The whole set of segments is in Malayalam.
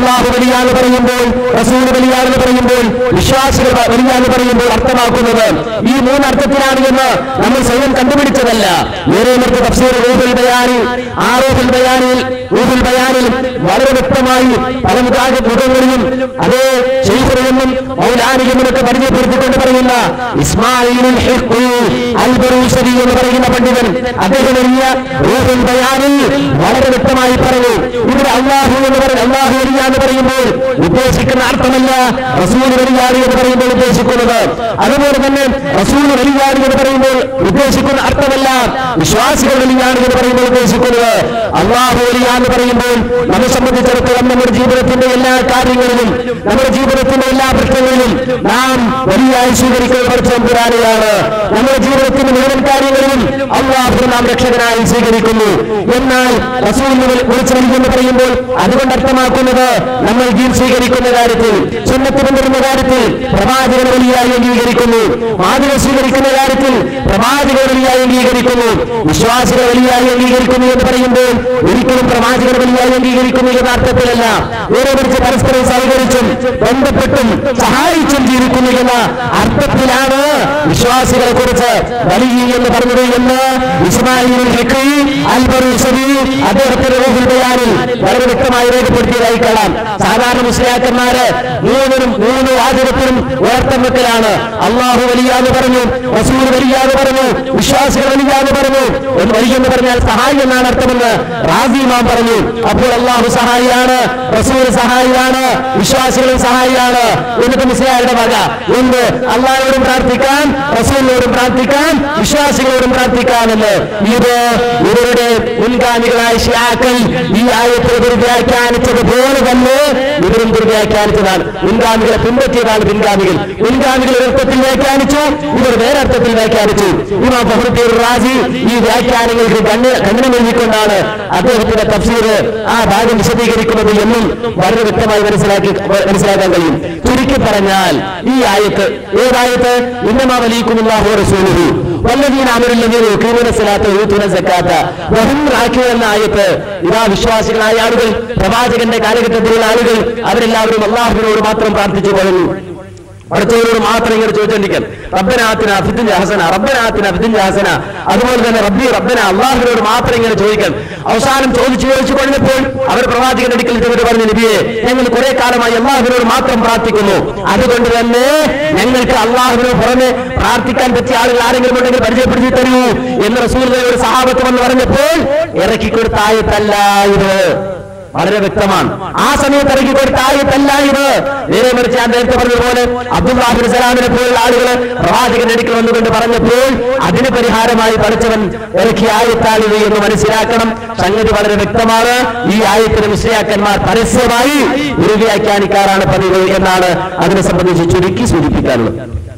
അള്ളാഹു വലിയാന്ന് പറയുമ്പോൾ റസൂൽ വലിയാന്ന് പറയുമ്പോൾ വിശ്വാസികൾ വലിയാന്ന് പറയുമ്പോൾ അർത്ഥമാക്കുന്നത് ഈ മൂന്ന് അർത്ഥത്തിലാണ് എന്ന് നമ്മൾ സ്വയം കണ്ടുപിടിച്ചതല്ല നേരെ മറിച്ച് തഫ്സീർ റൂഹുൽ ബയാനിൽ ആ റൂഹുൽ ബയാനിൽ റൂഹുൽ ബയാനിൽ വളരെ വ്യക്തമായി പല മുഖാജ മുഖങ്ങളിലും അതേ ഷെയ്ഖുറെന്നും മൗലാനിയെന്നുമൊക്കെ പരിചയപ്പെടുത്തിക്കൊണ്ട് പറയുന്ന ഇസ്മായിലുൽ ഹിഖ് അൽ ബറൂസരി എന്ന് പറയുന്ന പണ്ഡിതൻ അദ്ദേഹം എഴുതിയ റൂഹുൽ ബയാനിൽ വളരെ വ്യക്തമായി പറഞ്ഞു ഇവിടെ അള്ളാഹു എന്ന് പറയും അള്ളാഹു വരിക എന്ന് പറയുമ്പോൾ ഉദ്ദേശിക്കുന്ന അർത്ഥമല്ല റസൂൽ വരികാരി എന്ന് പറയുമ്പോൾ ഉദ്ദേശിക്കുന്നത് അതുപോലെ തന്നെ റസൂൽ വരികാരി എന്ന് പറയുമ്പോൾ ഉദ്ദേശിക്കുന്ന അർത്ഥമല്ല വിശ്വാസികൾ വരികാരി എന്ന് പറയുമ്പോൾ ഉദ്ദേശിക്കുന്നത് അള്ളാഹു വരിക എന്ന് പറയുമ്പോൾ നമ്മെ സംബന്ധിച്ചിടത്തോളം നമ്മുടെ ജീവിതത്തിന്റെ എല്ലാ കാര്യങ്ങളിലും നമ്മുടെ ജീവിതത്തിന്റെ എല്ലാ പ്രശ്നങ്ങളിലും നാം വലിയായി സ്വീകരിക്കുന്ന പഠിച്ചമ്പുരാനെയാണ് നമ്മുടെ ജീവിതത്തിന്റെ മുഴുവൻ കാര്യങ്ങളിലും അള്ളാഹു നാം രക്ഷകനായി സ്വീകരിക്കുന്നു എന്നാൽ റസൂലിനെ വിളിച്ചു എന്ന് പറയുമ്പോൾ അതുകൊണ്ട് അർത്ഥമാക്കുന്നത് നമ്മൾ ജീൻ സ്വീകരിക്കുന്ന കാര്യത്തിൽ സുന്നത്ത് കൊണ്ടുവരുന്ന കാര്യത്തിൽ പ്രവാചകൻ വലിയായി അംഗീകരിക്കുന്നു മാതൃക സ്വീകരിക്കുന്ന കാര്യത്തിൽ പ്രവാചകൻ വലിയായി അംഗീകരിക്കുന്നു വിശ്വാസികൾ വലിയായി അംഗീകരിക്കുന്നു എന്ന് പറയുമ്പോൾ ഒരിക്കലും പ്രവാചകർ വലിയായി അംഗീകരിക്കുന്നു എന്ന അർത്ഥത്തിലല്ല നേരെ മറിച്ച് പരസ്പരം സഹകരിച്ചും ബന്ധപ്പെട്ടും സഹായിച്ചും ജീവിക്കുന്നു എന്ന അർത്ഥത്തിലാണ് വിശ്വാസികളെ കുറിച്ച് വലിയ എന്ന് പറഞ്ഞത് എന്ന് ഇസ്മായിൽ ഹിഖി, അൽബർ ഉസരി അദ്ദേഹത്തിന്റെ റൂഹുൽ ബയാനിൽ വളരെ വ്യക്തമായി രേഖപ്പെടുത്തിയതായി കാണാം സാധാരണ മുസ്ലിയാക്കന്മാര് മൂന്നിനും മൂന്ന് വാചകത്തിനും ഉയർത്തം വെക്കലാണ് അള്ളാഹു വലിയ എന്ന് പറഞ്ഞു റസൂൽ വലിയ എന്ന് പറഞ്ഞു വിശ്വാസികൾ വലിയ എന്ന് പറഞ്ഞു എന്ന് വലിയ എന്ന് പറഞ്ഞാൽ സഹായി എന്നാണ് അർത്ഥമെന്ന് റാസിമാൻ പറഞ്ഞു അപ്പോൾ അള്ളാഹു സഹായിയാണ് റസൂൽ സഹായിയാണ് വിശ്വാസികളും സഹായിയാണ് എന്നിട്ട് മുസ്ലിയാരുടെ വക എന്ത് അള്ളാഹിനോടും പ്രാർത്ഥിക്കാൻ റസൂലിനോടും പ്രാർത്ഥിക്കാൻ വിശ്വാസികളോടും പ്രാർത്ഥിക്കാമെന്ന് ഇത് ഇവരുടെ മുൻഗാമികളായ ഷിയാക്കൾ ഈ ആയത്തിൽ ദുർവ്യാഖ്യാനിച്ചത് പോലെ തന്നെ ഇവരും ദുർവ്യാഖ്യാനിച്ചതാണ് മുൻഗാമികളെ പിൻപറ്റിയതാണ് പിൻഗാമികൾ മുൻഗാമികൾ ഒരർത്ഥത്തിൽ വ്യാഖ്യാനിച്ചു ഇവർ വേറെ അർത്ഥത്തിൽ വ്യാഖ്യാനിച്ചു ഇമാം ഫഹ്റുദ്ദീൻ റാസി ഈ വ്യാഖ്യാനങ്ങൾക്ക് കണ്ണ് കണ്ണിന് നൽകിക്കൊണ്ടാണ് അദ്ദേഹത്തിന്റെ തഫ്സീർ ആ ഭാഗം വിശദീകരിക്കുന്നത് എന്നും വളരെ വ്യക്തമായി മനസ്സിലാക്കി മനസ്സിലാക്കാൻ കഴിയും ചുരുക്കി പറഞ്ഞാൽ ഈ ആയത്ത് ഏതായത്ത് ഇന്നമാ വലിക്കുമുല്ലാഹു റസൂലുഹു വല്ലദീന അമരുല്ലദീന യുഖീമുന സ്വലാത്ത വയൂത്തുന സക്കാത്ത വഹും റാക്കിഊൻ എന്ന ആയത്ത് ഇതാ വിശ്വാസികളായ ആളുകൾ പ്രവാചകന്റെ കാലഘട്ടത്തിലുള്ള ആളുകൾ അവരെല്ലാവരും അള്ളാഹുവിനോട് മാത്രം പ്രാർത്ഥിച്ചു പറഞ്ഞു അടുത്തവരോട് മാത്രം ഇങ്ങനെ ചോദിച്ചോണ്ടിരിക്കാൻ റബ്ബനാത്തിന ഫിദിൻ ഹസന റബ്ബനാത്തിന ഫിദിൻ ഹസന അതുപോലെ തന്നെ റബ്ബി റബ്ബന അള്ളാഹുവിനോട് മാത്രം ഇങ്ങനെ ചോദിക്കാൻ അവസാനം ചോദിച്ചു ചോദിച്ചു കഴിഞ്ഞപ്പോൾ അവർ പ്രവാചകന്റെ അടുക്കൽ ചെന്നിട്ട് പറഞ്ഞു നബിയെ ഞങ്ങൾ കുറെ കാലമായി അള്ളാഹുവിനോട് മാത്രം പ്രാർത്ഥിക്കുന്നു അതുകൊണ്ട് തന്നെ ഞങ്ങൾക്ക് അള്ളാഹുവിനോട് പുറമെ പ്രാർത്ഥിക്കാൻ പറ്റിയ ആളുകൾ ആരെങ്കിലും ഉണ്ടെങ്കിൽ പരിചയപ്പെടുത്തി തരൂ എന്ന് റസൂൽ ഒരു സഹാബത്ത് വന്ന് പറഞ്ഞപ്പോൾ ഇറക്കിക്കൊടുത്ത ആയത്തല്ല ഇത് വളരെ വ്യക്തമാണ് ആ സമയത്ത് ഇറക്കി കൊടുത്ത ആയത്തല്ല ഇത് നേരെ മറിച്ച് ഞാൻ നേരത്തെ പറഞ്ഞതുപോലെ അബ്ദുല്ലാഹിബിൻ സലാമിനെ പോലുള്ള ആളുകൾ പ്രവാചകന്റെ അടുക്കൽ വന്നുകൊണ്ട് പറഞ്ഞപ്പോൾ അതിന് പരിഹാരമായി പഠിച്ചവൻ ഇറക്കിയ ആയത്താണിത് എന്ന് മനസ്സിലാക്കണം സംഗതി വളരെ വ്യക്തമാണ് ഈ ആയത്തിന് മുസ്ലിയാക്കന്മാർ പരസ്യമായി ദുർവ്യാഖ്യാനിക്കാറാണ് പതിവ് എന്നാണ് അതിനെ സംബന്ധിച്ച് ചുരുക്കി സൂചിപ്പിക്കാനുള്ളത്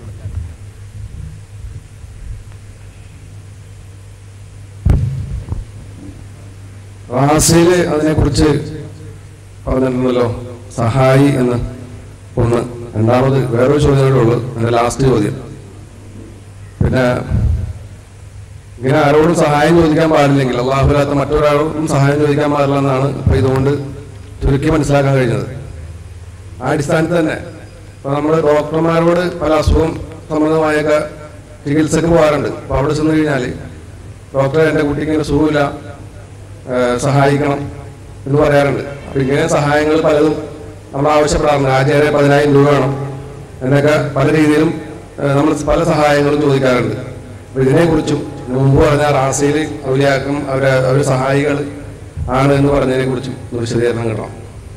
റാസില് അതിനെക്കുറിച്ച് പറഞ്ഞിട്ടുണ്ടല്ലോ സഹായി എന്ന് ഒന്ന് രണ്ടാമത് വേറൊരു ചോദ്യമേ ഉള്ളൂ എന്റെ ലാസ്റ്റ് ചോദ്യം പിന്നെ ഇങ്ങനെ ആരോടും സഹായം ചോദിക്കാൻ പാടില്ലെങ്കിൽ അള്ളാഹുലാത്ത മറ്റൊരാളോടും സഹായം ചോദിക്കാൻ പാടില്ല എന്നാണ് ഇപ്പൊ ഇതുകൊണ്ട് ചുരുക്കി മനസ്സിലാക്കാൻ കഴിഞ്ഞത് ആ അടിസ്ഥാനത്തിൽ തന്നെ ഇപ്പൊ നമ്മൾ ഡോക്ടർമാരോട് പല അസുഖം സംബന്ധമായൊക്കെ ചികിത്സക്ക് പോകാറുണ്ട് അപ്പൊ അവിടെ ചെന്ന് കഴിഞ്ഞാൽ ഡോക്ടറെ എൻ്റെ കുട്ടിക്ക് ഇങ്ങനെ സുഖമില്ല ഏഹ് സഹായിക്കണം എന്ന് പറയാറുണ്ട് അപ്പൊ ഇങ്ങനെ സഹായങ്ങൾ പലതും നമ്മൾ ആവശ്യപ്പെടാറുണ്ട് ആചാര്യ പതിനായിരം രൂപ വേണം എന്നൊക്കെ പല രീതിയിലും ഏഹ് നമ്മൾ പല സഹായങ്ങളും ചോദിക്കാറുണ്ട് അപ്പൊ ഇതിനെക്കുറിച്ചും ഇതിനു മുമ്പ് പറഞ്ഞ റാസയിൽ ഔലിയാക്കം അവരെ അവർ സഹായികൾ ആണ് എന്ന് പറഞ്ഞതിനെ കുറിച്ചും ഒരു വിശദീകരണം കിട്ടണം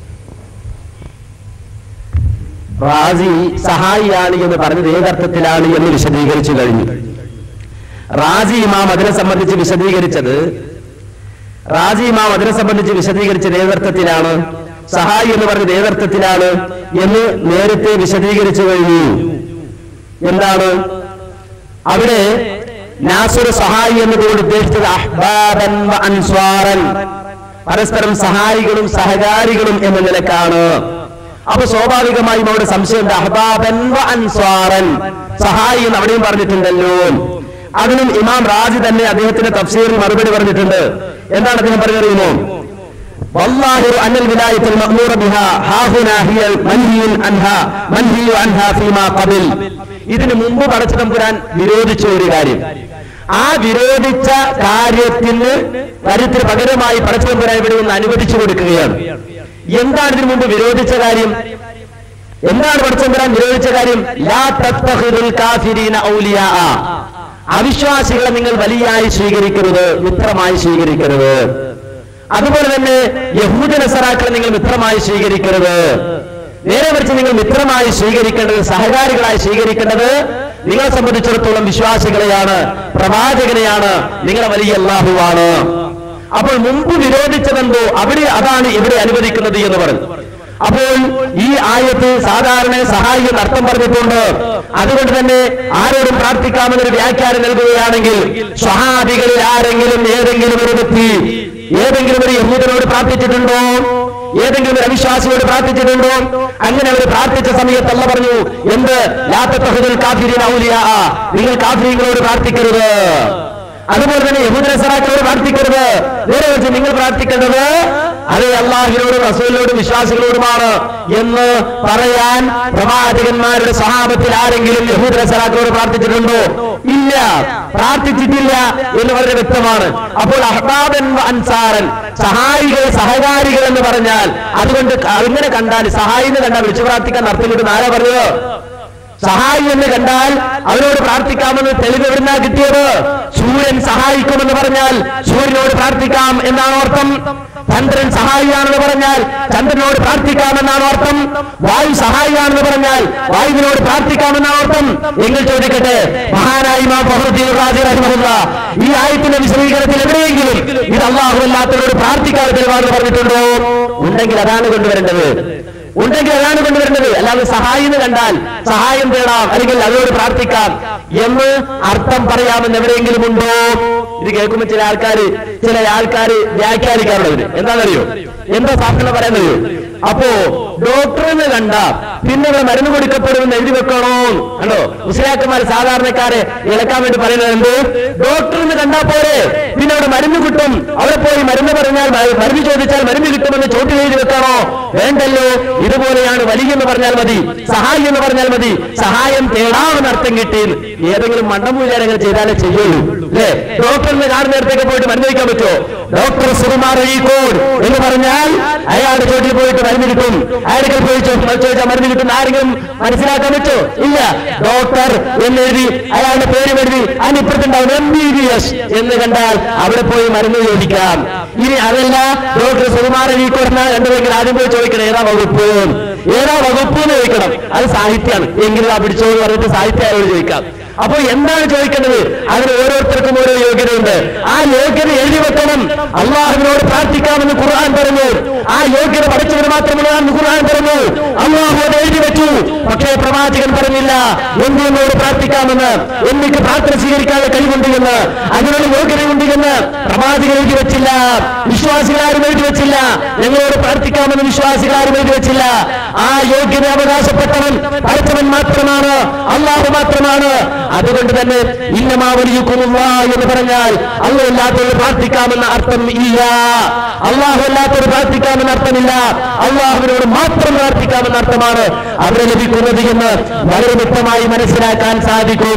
റാസി സഹായിയാണ് എന്ന് പറഞ്ഞത് ഏതർത്ഥത്തിലാണ് എന്ന് വിശദീകരിച്ചു കഴിഞ്ഞു റാസി ഇമാം അതിനെ സംബന്ധിച്ച് വിശദീകരിച്ചത് റാസി ഇമാം അതിനെ സംബന്ധിച്ച് വിശദീകരിച്ചത് ഏതർത്ഥത്തിലാണ് സഹായി എന്ന് പറഞ്ഞത് ഏതർത്ഥത്തിലാണ് എന്ന് നേരത്തെ വിശദീകരിച്ചു കഴിഞ്ഞു എന്താണ് അവിടെ നാസുർ സഹായി എന്നതുകൊണ്ട് ഉദ്ദേശിച്ചത് അഹ്ബാബൻ വ അൻസ്വാറൻ പരസ്പരം സഹായികളും സഹകാരികളും എന്ന നിലക്കാണ് അപ്പൊ സ്വാഭാവികമായും അവിടെ സംശയം അഹ്ബാബൻ വ അൻസ്വാറൻ സഹായി എന്ന് അവിടെയും പറഞ്ഞിട്ടുണ്ടല്ലോ അതിനും ഇമാം റാജി തന്നെ അദ്ദേഹത്തിന്റെ തഫ്സീറിൽ മറുപടി പറഞ്ഞിട്ടുണ്ട് എന്താണ് അദ്ദേഹം പറഞ്ഞറിയുമോ والظاهر أن الولاية المأمور بها ها هنا هي منهي عنها منهي عنها فيما قبل ഇതിനു മുമ്പ് പടച്ച തമ്പുരാൻ വിരോധിച്ച ഒരു കാര്യം ആ വിരോധിച്ച കാര്യത്തിന് കാര്യത്തിന് പകരമായി പടച്ച തമ്പുരാൻ ഇവിടെ ഒന്ന് അനുവദിച്ചു കൊടുക്കുകയാണ് എന്താണ് ഇതിനു മുമ്പ് വിരോധിച്ച കാര്യം എന്താണ് പടച്ചമ്പരാൻ വിരോധിച്ച കാര്യം ലാ തത്തഖിദുൽ കാഫിരീന ഔലിയാ അവിശ്വാസികളെ നിങ്ങൾ വലിയായി സ്വീകരിക്കരുത് മിത്രമായി സ്വീകരിക്കരുത് അതുപോലെ തന്നെ യഹൂദ നസറാക്കളെ നിങ്ങൾ മിത്രമായി സ്വീകരിക്കരുത് നേരെ മറിച്ച് നിങ്ങൾ മിത്രമായി സ്വീകരിക്കേണ്ടത് സഹകാരികളായി സ്വീകരിക്കേണ്ടത് നിങ്ങളെ സംബന്ധിച്ചിടത്തോളം വിശ്വാസികളെയാണ് പ്രവാചകനെയാണ് നിങ്ങളെ വലിയ അള്ളാഹുവാണ് അപ്പോൾ മുമ്പ് വിരോധിച്ചതെന്തോ അവിടെ അതാണ് ഇവിടെ അനുവദിക്കുന്നത് എന്ന് പറഞ്ഞു അപ്പോൾ ഈ ആയത്ത് സാധാരണ സഹായി എന്ന് അർത്ഥം പറഞ്ഞിട്ടുണ്ട് അതുകൊണ്ട് തന്നെ ആരോടും പ്രാർത്ഥിക്കാമെന്നൊരു വ്യാഖ്യാനം നൽകുകയാണെങ്കിൽ സ്വഹാബികളിൽ ആരെങ്കിലും ഏതെങ്കിലും ഒരു വ്യക്തി ഏതെങ്കിലും ഒരു യഹൂദനോട് പ്രാർത്ഥിച്ചിട്ടുണ്ടോ ഏതെങ്കിലും ഒരു അവിശ്വാസിയോട് പ്രാർത്ഥിച്ചിട്ടുണ്ടോ അങ്ങനെ അവർ പ്രാർത്ഥിച്ച സമയത്ത് അല്ല പറഞ്ഞു എന്ത് ലാത്തഹുദൽ കാഫിരീൻ ഔലിയാ നിങ്ങൾ കാഫിരീങ്ങളോട് പ്രാർത്ഥിക്കരുത് അതുപോലെ തന്നെ യഹൂദ സറാക്കളോട് പ്രാർത്ഥിക്കരുത് നേരെ വെച്ച് നിങ്ങൾ പ്രാർത്ഥിക്കേണ്ടത് അത് അള്ളാഹിനോടും റസൂലിനോടും വിശ്വാസികളോടുമാണ് എന്ന് പറയാൻ പ്രവാചകന്മാരുടെ സ്വഭാവത്തിൽ ആരെങ്കിലും യഹൂദ സറാക്കളോട് പ്രാർത്ഥിച്ചിട്ടുണ്ടോ ഇല്ല പ്രാർത്ഥിച്ചിട്ടില്ല എന്ന് വളരെ വ്യക്തമാണ് അപ്പോൾ അഹ്ബാബൻ അൻസാറൻ സഹായികൾ സഹകാരികൾ എന്ന് പറഞ്ഞാൽ അതുകൊണ്ട് അങ്ങനെ കണ്ടാൽ സഹായി എന്ന് കണ്ടാൽ വിളിച്ചു പ്രാർത്ഥിക്കാൻ അർത്ഥം കിട്ടുന്ന ആരാ പറഞ്ഞത് സഹായി എന്ന് കണ്ടാൽ അവരോട് പ്രാർത്ഥിക്കാമെന്ന് തെളിവ് എവിടുന്നാ കിട്ടിയത് സൂര്യൻ സഹായിക്കുമെന്ന് പറഞ്ഞാൽ സൂര്യനോട് പ്രാർത്ഥിക്കാം എന്നാണ് അർത്ഥം ചന്ദ്രൻ സഹായിയാണെന്ന് പറഞ്ഞാൽ ചന്ദ്രനോട് പ്രാർത്ഥിക്കാമെന്നാണ് അർത്ഥം വായു സഹായിയാണെന്ന് പറഞ്ഞാൽ വായുവിനോട് പ്രാർത്ഥിക്കാമെന്നാണ് അർത്ഥം എങ്കിൽ ചോദിക്കട്ടെ മഹാനായി ഇമാം ഫഹ്റുദ്ദീൻ റാജി റഹിമഹുല്ല ഈ ആയത്തിന്റെ വിശദീകരണത്തിൽ എവിടെയെങ്കിലും ഇത് അള്ളാഹു അല്ലാത്തവരോട് പ്രാർത്ഥിക്കാതെ തെളിവാണെന്ന് പറഞ്ഞിട്ടുണ്ടോ ഉണ്ടെങ്കിൽ അതാണ് കൊണ്ടുവരേണ്ടത് ഉണ്ടെങ്കിൽ അതാണ് കൊണ്ടുവരേണ്ടത് അല്ലാതെ സഹായം എന്ന് കണ്ടാൽ സഹായം തേടാം അല്ലെങ്കിൽ അവരോട് പ്രാർത്ഥിക്കാം എന്ന് അർത്ഥം പറയാമെന്ന് എവിടെയെങ്കിലും ഉണ്ടോ ഇത് കേൾക്കുമ്പോൾ ചില ആൾക്കാര് ചില ആൾക്കാര് വ്യാഖ്യാനിക്കാറുള്ളവര് എന്താണെന്നറിയോ എന്താ സാധനം പറയാന്നറിയോ അപ്പോ ഡോക്ടറിന് കണ്ട പിന്നെ ഇവിടെ മരുന്ന് കൊടുക്കപ്പെടുമെന്ന് എഴുതി വെക്കണോ കണ്ടോ മുസ്ലിയാക്കന്മാർ സാധാരണക്കാരെ ഇളക്കാൻ വേണ്ടി പറയുന്നത് എന്ത് ഡോക്ടറിന് കണ്ടാ പോരെ പിന്നെ അവിടെ മരുന്ന് കിട്ടും അവിടെ പോയി മരുന്ന് പറഞ്ഞാൽ മ- മരുന്ന് ചോദിച്ചാൽ മരുന്ന് കിട്ടുമെന്ന് ചോദ്യം എഴുതി വെക്കണോ വേണ്ടല്ലോ ഇതുപോലെയാണ് വലിയ എന്ന് പറഞ്ഞാൽ മതി സഹായം എന്ന് പറഞ്ഞാൽ മതി സഹായം തേടാമെന്ന് അർത്ഥം കിട്ടി ഏതെങ്കിലും മണ്ടമൂല്യാരങ്ങൾ ചെയ്താലേ ചെയ്യുള്ളൂ അല്ലേ ഡോക്ടറിന് കാണുന്ന നേരത്തേക്ക് പോയിട്ട് മരുന്ന് വയ്ക്കാൻ പറ്റുമോ ഡോക്ടർ സുകുമാർ അഴീക്കോട് എന്ന് പറഞ്ഞാൽ അയാളുടെ ചോട്ടിൽ പോയിട്ട് മരുന്ന് കിട്ടും അയാൾക്ക് പോയി ചോ- ചോദിച്ചാൽ മരുന്ന് കിട്ടും ആരെങ്കിലും മനസ്സിലാക്കാൻ പറ്റോ ഇല്ല ഡോക്ടർ എന്നെഴുതി അയാളുടെ പേര് എഴുതി അതിനിപ്പുറത്തുണ്ടാവും എം ബി ബി എസ് എന്ന് കണ്ടാൽ അവിടെ പോയി മരുന്ന് ചോദിക്കാം ഇനി അതല്ല ഡോക്ടർ സുകുമാർ അഴീക്കോട് കണ്ടുവെങ്കിൽ ആദ്യം പോയി ചോദിക്കണം ഏതാ വകുപ്പ് ഏതാ വകുപ്പ് എന്ന് ചോദിക്കണം അത് സാഹിത്യമാണ് എങ്കിലും ആ പിടിച്ചോ എന്ന് പറഞ്ഞിട്ട് സാഹിത്യ ആരോട് ചോദിക്കാം അപ്പൊ എന്താണ് ചോദിക്കേണ്ടത് അതിന് ഓരോരുത്തർക്കും ഓരോ യോഗ്യതയുണ്ട് ആ യോഗ്യത എഴുതി വെക്കണം അള്ളാഹുവിനോട് പ്രാർത്ഥിക്കാമെന്ന് ഖുർആൻ പറഞ്ഞു ആ യോഗ്യത പഠിച്ചവന് മാത്രമുള്ളതാണെന്ന് ഖുർആൻ പറഞ്ഞു അള്ളാഹു അത് എഴുതി വെച്ചു പക്ഷേ പ്രവാചകൻ പറഞ്ഞില്ല എന്തിനോട് പ്രാർത്ഥിക്കാമെന്ന് എനിക്ക് പ്രാർത്ഥന സ്വീകരിക്കാനുള്ള കഴിവുണ്ട് എന്ന് അതിനുള്ള യോഗ്യതയുണ്ട് എന്ന് പ്രവാചകൻ എഴുതി വെച്ചില്ല വിശ്വാസികളാരും എഴുതി വെച്ചില്ല ഞങ്ങളോട് പ്രാർത്ഥിക്കാമെന്ന് വിശ്വാസികളാരും എഴുതി വെച്ചില്ല ആ യോഗ്യത അവകാശപ്പെട്ടവൻ പഠിച്ചവൻ മാത്രമാണ് അള്ളാഹു മാത്രമാണ് അതുകൊണ്ട് തന്നെ ഇന്നമാവലിയുക്കുമുള്ള എന്ന് പറഞ്ഞാൽ അള്ളാഹല്ലാത്തവർ പ്രാർത്ഥിക്കാമെന്ന അർത്ഥം ഇല്ല അള്ളാഹു അല്ലാത്തവർ പ്രാർത്ഥിക്കാമെന്ന അർത്ഥമില്ല അള്ളാഹുവിനോട് മാത്രം പ്രാർത്ഥിക്കാമെന്ന അർത്ഥമാണ് അവിടെ ലഭിക്കുന്നത് എന്ന് വളരെ വ്യക്തമായി മനസ്സിലാക്കാൻ സാധിക്കും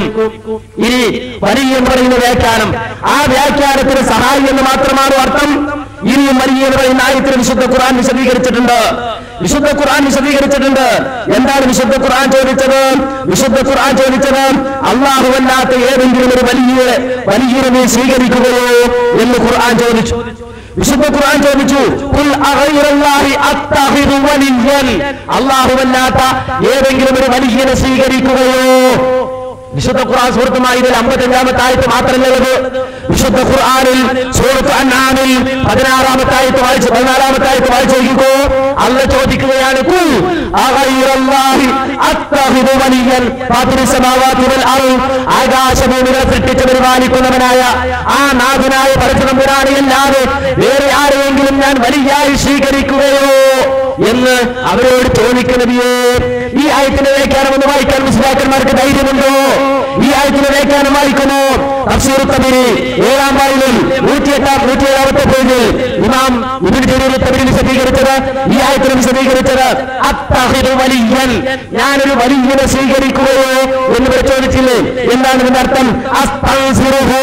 ഇനി വലിയ പറയുന്ന വ്യാഖ്യാനം ആ വ്യാഖ്യാനത്തിന് സഹായി എന്ന് മാത്രമാണ് അർത്ഥം ഇനിയും വലിയ എന്ന് പറയുന്ന ആയത്തിന് വിശുദ്ധ ഖുർആൻ വിശദീകരിച്ചിട്ടുണ്ട് വിശുദ്ധ ഖുർആൻ വിശദീകരിച്ചിട്ടുണ്ട് എന്താണ് വിശുദ്ധ ഖുർആൻ ചോദിച്ചത് വിശുദ്ധ ഖുർആൻ ചോദിച്ചത് അള്ളാഹുവല്ലാത്ത ഏതെങ്കിലും ഒരു വലിയ വലിയ നീ സ്വീകരിക്കുകയോ എന്ന് ഖുർആൻ ചോദിച്ചു വിശുദ്ധ ഖുർആൻ ചോദിച്ചു "ഖുൽ അഗൈറല്ലാഹി അത്തഖിദു വലിയ്യൻ." അള്ളാഹുവല്ലാത്ത ഏതെങ്കിലും ഒരു വലിയനെ സ്വീകരിക്കുകയോ വിശുദ്ധ ഖുർആൻ സുഹൃത്തുമായി ഇതിൽ അമ്പത്തഞ്ചാമത്തെ ആയത്ത് മാത്രമല്ലത് വിശുദ്ധ ഖുർആനിൽ സൂറത്ത് അന്നാമിൽ പതിനാറാമത്തെ ആയത്ത് വായിച്ച് പതിനാലാമത്തെ ആയത്ത് വായിച്ചു നോക്കിക്കോ അല്ല ചോദിക്കുകയാണ് "ഖുൽ അഗൈറല്ലാഹി അത്തഖിദു വലിയ്യൻ." ഫാത്തിരി സമാവാതി വൽ അർള്. ആകാശഭൂമികളെ സൃഷ്ടിച്ച് പരിപാലിക്കുന്നവനായ ആ നാഥനായ പരശുതമ്പുരാനെ അല്ലാതെ വേറെ ആരെയെങ്കിലും ഞാൻ വലിയായി സ്വീകരിക്കുകയോ എന്ന് അവരോട് ചോദിക്കുന്നതിയേ ഈ ആയത്തിന്റെ വ്യാഖ്യാനം ഒന്ന് വായിക്കാൻ മുസ്ലിയാക്കന്മാർക്ക് ധൈര്യമുണ്ടോ ഈ ആയത്തിന് വ്യാഖ്യാനം വായിക്കുന്നു തഫ്സീർ തബരി ഏഴാം വായിലും നൂറ്റിയെട്ടാം നൂറ്റിയേഴാമത്തെ പേജിൽ ഇമാം ഇബിൻ ജരീർ തബരി വിശദീകരിച്ചത് ഈ ആയത്തിന് വിശദീകരിച്ചത് അത്തഹിദു വലിയൻ ഞാനൊരു വലിയനെ സ്വീകരിക്കുകയോ എന്ന് ഇവർ ചോദിച്ചില്ലേ എന്താണ് ഇതിന്റെ അർത്ഥം അസ്തൻസിറുഹു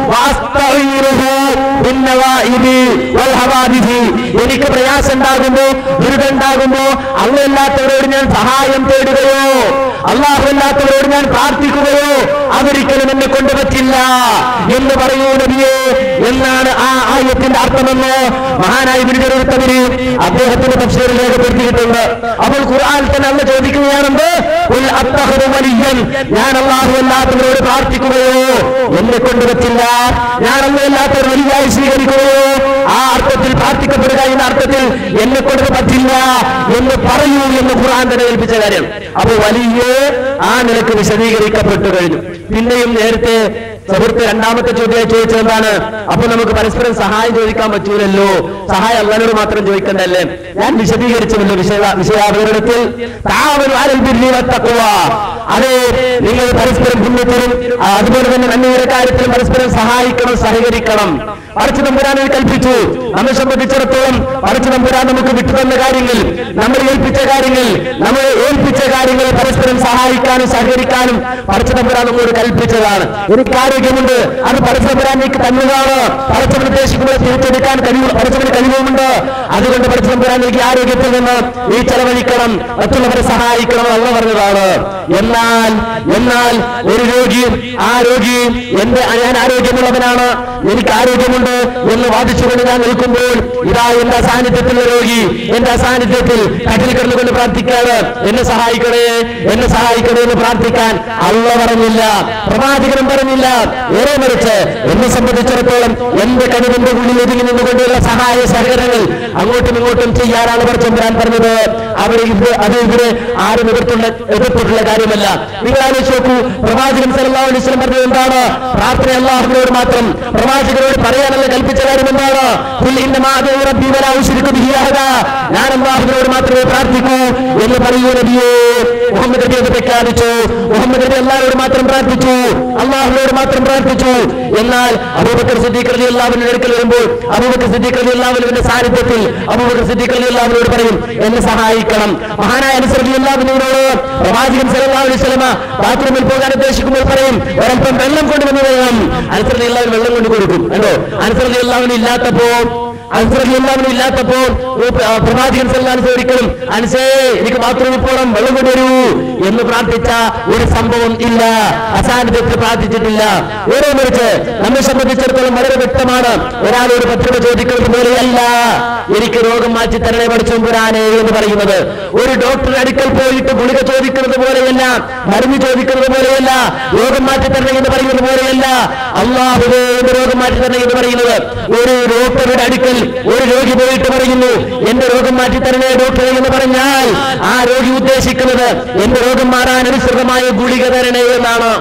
വഅസ്തഈറുഹു ബിന്നവാഇബി വൽ ഹവാദിസി എനിക്ക് പ്രയാസം ഉണ്ടാകുമ്പോ ദുരിതം ഉണ്ടാകുമ്പോ അല്ലല്ലാത്തവരോട് ഞാൻ സഹായം തേടുകയോ അല്ലാഹുല്ലാത്തവരോട് ഞാൻ പ്രാർത്ഥിക്കുകയോ അതൊരിക്കലും എന്നെ കൊണ്ട് പറ്റില്ല എന്ന് പറയൂ നബിയെ എന്നാണ് ആ ആയത്തിന്റെ അർത്ഥമെന്ന് മഹാനായ ബിരുദരുത്തവര് അദ്ദേഹത്തിന്റെ തഫ്സീറിൽ രേഖപ്പെടുത്തിയിട്ടുണ്ട് അപ്പോൾ ഖുർആൻ തന്നെ അന്ന് ചോദിക്കുകയാണെന്ന് "ഖുൽ അത്തഖദു വലിയൻ ഞാൻ അല്ലാഹു അല്ലാത്തവരോട് പ്രാർത്ഥിക്കുകയോ എന്നെ കൊണ്ട് പറ്റില്ല ഞാൻ അല്ലാത്തവർ വലിയായി സ്വീകരിക്കുകയോ ആ അർത്ഥത്തിൽ പ്രാർത്ഥിക്കപ്പെടുക എന്ന അർത്ഥത്തിൽ എന്നെ കൊണ്ട് പറ്റില്ല എന്ന് പറയൂ എന്ന് ഖുർആൻ തന്നെ ഏൽപ്പിച്ച കാര്യം അപ്പോൾ വലിയ ആ നിലക്ക് വിശദീകരിക്കപ്പെട്ടു കഴിഞ്ഞു പിന്നെയും നേരത്തെ സുഹൃത്ത് രണ്ടാമത്തെ ചോദ്യം ചോദിച്ചത് എന്താണ് അപ്പൊ നമുക്ക് പരസ്പരം സഹായം ചോദിക്കാൻ പറ്റൂലല്ലോ സഹായം അള്ളനോട് മാത്രം ചോദിക്കണ്ടല്ലേ ഞാൻ വിശദീകരിച്ചുവല്ലോ വിഷയ വിഷയാവതരണത്തിൽ താവരും ആരും തക്കുവ അതെ നിങ്ങൾ പരസ്പരം ഭിന്നത്തിലും ആ, അതുപോലെ തന്നെ നന്മയുടെ കാര്യത്തിലും പരസ്പരം സഹായിക്കണം സഹകരിക്കണം പറിച്ചു തമ്പുരാനെ കൽപ്പിച്ചു നമ്മെ സംബന്ധിച്ചിടത്തോളം പറിച്ചു തമ്പുരാൻ നമുക്ക് വിട്ടുതന്ന കാര്യങ്ങൾ നമ്മൾ ഏൽപ്പിച്ച കാര്യങ്ങൾ നമ്മൾ ഏൽപ്പിച്ച കാര്യങ്ങൾ പരസ്പരം സഹായിക്കാനും സഹകരിക്കാനും പറിച്ചു തമ്പുരാൻ നമ്മോട് കൽപ്പിച്ചതാണ് എനിക്ക് ആരോഗ്യമുണ്ട് അത് പറിച്ചു തമ്പുരാൻ എനിക്ക് തന്നതാണ് പറിച്ചവൻ ഉദ്ദേശിക്കുമ്പോൾ തിരിച്ചെടുക്കാൻ കഴിവ് പറിച്ചവന് കഴിവുമുണ്ട് അതുകൊണ്ട് പറിച്ചു തമ്പുരാൻ എനിക്ക് ആരോഗ്യത്തിൽ നിന്ന് നീ ചെലവഴിക്കണം മറ്റുള്ളവരെ സഹായിക്കണം എന്ന് പറഞ്ഞതാണ് എന്നാൽ എന്നാൽ ഒരു രോഗി ആ രോഗി എന്റെ ഞാൻ ആരോഗ്യമുള്ളവനാണ് എനിക്ക് ആരോഗ്യമുണ്ട് എന്ന് വാദിച്ചുകൊണ്ട് ഞാൻ നിൽക്കുമ്പോൾ ഇതാ എന്റെ സാന്നിധ്യത്തിലുള്ള രോഗി എന്റെ സാന്നിധ്യത്തിൽ കട്ടിൽ കിടന്നുകൊണ്ട് പ്രാർത്ഥിക്കാണ് എന്നെ സഹായിക്കണേ എന്നെ സഹായിക്കണേ എന്ന് പ്രാർത്ഥിക്കാൻ അള്ള പറഞ്ഞില്ല പ്രവാചകനും പറഞ്ഞില്ല ഏറെ മറിച്ച് എന്നെ സംബന്ധിച്ചിടത്തോളം എന്റെ കഴിവിന്റെ ഉള്ളിൽ ഒതുങ്ങി നിന്നുകൊണ്ടുള്ള സഹായ സഹകരണങ്ങൾ അങ്ങോട്ടും ഇങ്ങോട്ടും ചെയ്യാനാണ് പറച്ചമ്പരാൻ പറഞ്ഞത് അവിടെ ഇത് അത് ഇവിടെ ആരും എതിർത്തുള്ള എതിർത്തിട്ടുള്ള കാര്യമല്ല നിങ്ങൾ ആലോചിച്ച് നോക്കൂ പ്രവാചകൻ സല്ലല്ലാഹു അലൈഹി വസല്ലം പറഞ്ഞത് എന്താണ് പ്രാർത്ഥന അള്ളാഹുവിനോട് മാത്രം പ്രവാചകരോട് പറയാനുള്ള കൽപ്പിച്ച കാര്യം എന്താണ് ഖുൽ ഇന്നമാ അദഉ റബ്ബി വലാ ഉശ്രികു ബിഹി അഹദ ഞാൻ അള്ളാഹുവിനോട് മാത്രമേ പ്രാർത്ഥിക്കൂ എന്ന് പറയൂ നബിയേ മുഹമ്മദ് നബി അത് പ്രഖ്യാപിച്ചു മുഹമ്മദ് നബി അള്ളാഹുവോട് മാത്രം പ്രാർത്ഥിച്ചു അള്ളാഹുവിനോട് മാത്രം പ്രാർത്ഥിച്ചു എന്നാൽ അബൂബക്കർ സിദ്ദീഖ് റളി അള്ളാഹുവിന്റെ അടുക്കൽ വരുമ്പോൾ അബൂബക്കർ സിദ്ദീഖ് റളി അള്ളാഹുവിന്റെ സാന്നിധ്യത്തിൽ അബൂബക്കർ സിദ്ദീഖ് റളി അള്ളാഹുവിനോട് പറയും എന്നെ സഹായിക്കണം മഹാനായ അനസ് റളി അള്ളാഹുവിനോട് പ്രവാചകൻ സല്ലല്ലാഹു അലൈഹി വസല്ലമ ബാത്റൂമിൽ പോകാൻ ഉദ്ദേശിക്കുമ്പോൾ പറയും ഒരല്പം വെള്ളം കൊണ്ടുവന്ന് വേണം അനസ് റളി അള്ളാഹുവിന് വെള്ളം കൊണ്ട് കൊടുക്കും കണ്ടോ അനസ് റളി അള്ളാഹുവിന് ഇല്ലാത്തപ്പോ അൻസറി എല്ലാവരും ഇല്ലാത്തപ്പോൾ ഓ- ആ പ്രവാചകൻ സല്ലാൻ ഒരിക്കലും അൻസേ എനിക്ക് ബാത്റൂമിൽ പോകണം വെള്ളം കൊണ്ടുവരൂ എന്ന് പ്രാർത്ഥിച്ച ഒരു സംഭവം ഇല്ല അസാന്നിധ്യത്തിൽ പ്രാർത്ഥിച്ചിട്ടില്ല ഓരോ മറിച്ച് നമ്മെ സംബന്ധിച്ചിടത്തോളം വളരെ വ്യക്തമാണ് ഒരാളോട് പത്രിക ചോദിക്കുന്നത് പോലെയല്ല എനിക്ക് രോഗം മാറ്റി തരണേ പഠിച്ചുമ്പുരാനെ എന്ന് പറയുന്നത് ഒരു ഡോക്ടർ അടുക്കൽ പോയിട്ട് ഗുളിക ചോദിക്കുന്നത് പോലെയല്ല മരുന്ന് ചോദിക്കുന്നത് പോലെയല്ല രോഗം മാറ്റി തരണേ എന്ന് പറയുന്നത് പോലെയല്ല അള്ളാഹുവേ എന്ന് രോഗം മാറ്റി തരണേ എന്ന് പറയുന്നത് ഒരു ഡോക്ടറുടെ അടുക്കൽ ഒരു രോഗി പോയിട്ട് പറയുന്നു എന്റെ രോഗം മാറ്റി തരണേ ഡോക്ടറെ എന്ന് പറഞ്ഞാൽ ആ രോഗി ഉദ്ദേശിക്കുന്നത് എന്റെ രോഗം മാറാൻ അനുസൃതമായ ഗുളിക തരണേ എന്നാണ്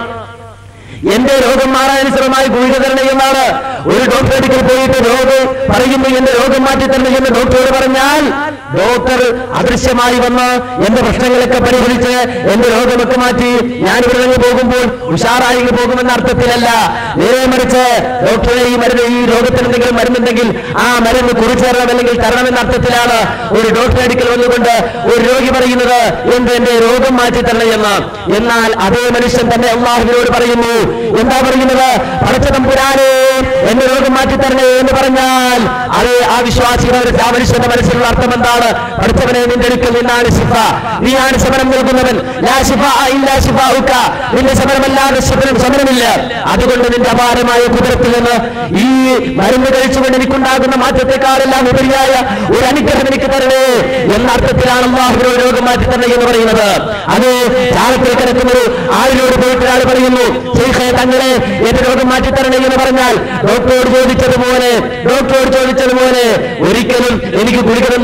എന്റെ രോഗം മാറാനുസൃതമായി ഗുളിക തരണേ എന്നാണ് ഒരു ഡോക്ടർ അടുക്കൽ പോയിട്ട് രോഗം പറയുന്നു എന്റെ രോഗം മാറ്റി തരണം എന്ന് ഡോക്ടറോട് പറഞ്ഞാൽ ഡോക്ടർ അദൃശ്യമായി വന്ന് എന്റെ പ്രശ്നങ്ങളൊക്കെ പരിഹരിച്ച് എന്റെ രോഗമൊക്കെ മാറ്റി ഞാൻ ഇവിടെ നിന്ന് പോകുമ്പോൾ ഉഷാറായി പോകുമെന്ന അർത്ഥത്തിലല്ല നേരെ മറിച്ച് ഡോക്ടറെ ഈ മരുന്ന് ഈ രോഗത്തിന് എന്തെങ്കിലും മരുന്നുണ്ടെങ്കിൽ ആ മരുന്ന് കുറിച്ചേരണം അല്ലെങ്കിൽ തരണമെന്ന അർത്ഥത്തിലാണ് ഒരു ഡോക്ടറെ അടുക്കൽ വന്നുകൊണ്ട് ഒരു രോഗി പറയുന്നത് എന്ത് എന്റെ രോഗം മാറ്റി തരണം എന്ന് എന്നാൽ അതേ മനുഷ്യൻ തന്നെ അള്ളാഹുവിനോട് പറയുന്നു എന്താ പറയുന്നത് പടച്ച തമ്പുരാനെ എന്റെ രോഗം മാറ്റി തരണേ എന്ന് പറഞ്ഞാൽ അത് ആ വിശ്വാസികളുടെ ആ മനുഷ്യന്റെ മനസ്സിലുള്ള അർത്ഥം എന്താണ് പഠിച്ചവനെ നിന്റെ അടുക്കൽ നിന്നാണ് ശിഫ നീയാണ് ശമനം നൽകുന്നവൻ ലാ ശിഫ ഇല്ലാ ശിഫാഉക നിന്റെ ശമനമല്ലാതെ ശമനം ശമനമില്ല അതുകൊണ്ട് നിന്റെ അപാരമായ കുതിരത്തിൽ നിന്ന് ഈ മരുന്ന് കഴിച്ചുകൊണ്ട് എനിക്കുണ്ടാകുന്ന മാറ്റത്തെക്കാളെല്ലാം ഉപരിയായ ഒരു അനുഗ്രഹം എനിക്ക് തരണേ എന്ന അർത്ഥത്തിലാണ് അള്ളാഹുവിനോട് രോഗം മാറ്റി തരണേ എന്ന് പറയുന്നത് അത് ചാലത്തിൽ കിടക്കുന്നത് ആരിനോട് പോയിട്ട് ഒരാൾ പറയുന്നു ശൈഖേ തങ്ങളെ എന്റെ രോഗം മാറ്റി തരണേ എന്ന് പറഞ്ഞാൽ ഡോക്ടറോട് ചോദിച്ചതുപോലെ ഡോക്ടറോട് ചോദിച്ചതുപോലെ ഒരിക്കലും എനിക്ക് ഗുളിക തന്നുകൊണ്ട് എന്റെ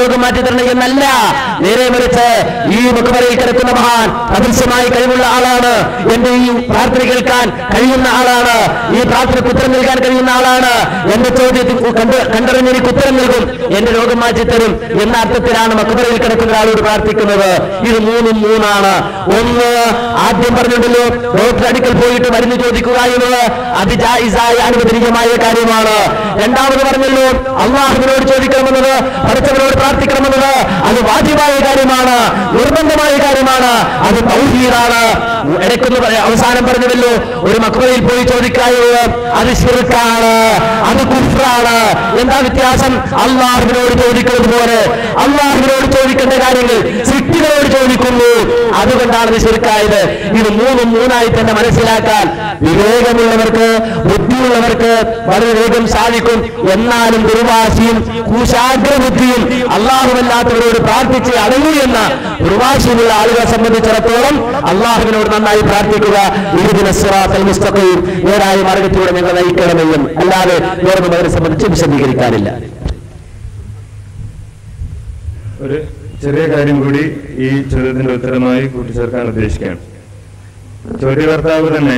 രോഗം മാറ്റി തരണം എന്നല്ല നേരെ മറിച്ച് ഈ മുഖവരയിൽ കിടക്കുന്ന മഹാൻ അദൃശ്യമായി കഴിവുള്ള ആളാണ് എന്റെ ഈ പ്രാർത്ഥന കേൾക്കാൻ കഴിയുന്ന ആളാണ് ഈ പ്രാർത്ഥനയ്ക്ക് ഉത്തരം നൽകാൻ കഴിയുന്ന ആളാണ് എന്റെ ചോദ്യത്തിൽ കണ്ട് കണ്ടറിഞ്ഞ് എനിക്ക് ഉത്തരം നൽകും എന്റെ രോഗം മാറ്റി തരും എന്ന അർത്ഥത്തിലാണ് മക്കബറയിൽ കിടക്കുന്ന ആളോട് പ്രാർത്ഥിക്കുന്നത് ഇത് മൂന്നും മൂന്നാണ് ഒന്ന് ആദ്യം പറഞ്ഞിട്ടുണ്ടല്ലോ ഡോക്ടർ അടുക്കൽ പോയിട്ട് മരുന്ന് ചോദിക്കുക എന്നത് അതിജായിസായ അനുവദനീയമായ കാര്യമാണ് രണ്ടാമത് പറഞ്ഞല്ലോ അള്ളാഹുവിനോട് ചോദിക്കണമെന്നത് പഠിച്ചവരോട് പ്രാർത്ഥിക്കണമെന്നത് അത് വാജിബായ കാര്യമാണ് നിർബന്ധമായ കാര്യമാണ് അത് തൗഹീദാണ് ഇടയ്ക്കൊന്ന് പറയാം അവസാനം പറഞ്ഞതല്ലോ ഒരു മക്ബറയിൽ പോയി ചോദിക്കായുള്ളത് അത് ശിർക്കാണ് അത് കുഫ്രാണ് എന്താ വ്യത്യാസം അള്ളാഹുവിനോട് ചോദിക്കുന്നത് പോലെ അള്ളാഹുവിനോട് ചോദിക്കേണ്ട കാര്യങ്ങൾ സൃഷ്ടികളോട് ചോദിക്കുന്നു അതുകൊണ്ടാണ് ഇത് ശിർക്കായത് ഇത് മൂന്നും മൂന്നായി തന്നെ മനസ്സിലാക്കാൻ വിവേകമുള്ളവർക്ക് ബുദ്ധിയുള്ളവർക്ക് വളരെ വേഗം സാധിക്കും എന്നാലും ദുർവാശിയും കൂശാഗ്രബുദ്ധിയും അള്ളാഹുവല്ലാത്തവരോട് പ്രാർത്ഥിച്ച് അടങ്ങൂ എന്ന ദുർവാശിയുള്ള ആളുകളെ സംബന്ധിച്ചിടത്തോളം അള്ളാഹുവിനോട് നന്നായി പ്രാർത്ഥിക്കുക ഇതിന് സിറാത്തൽ മുസ്തഖയും നേരായ മാർഗത്തിലൂടെ ഞങ്ങൾ നയിക്കണമെന്നും അല്ലാതെ വേറൊന്നും അവരെ സംബന്ധിച്ച് വിശദീകരിക്കാനില്ല ഒരു ചെറിയ കാര്യം കൂടി ഈ ചോദ്യത്തിന്റെ ഉത്തരമായി കൂട്ടിച്ചേർക്കാൻ ഉദ്ദേശിക്കുകയാണ് ചോദ്യകർത്താവ് തന്നെ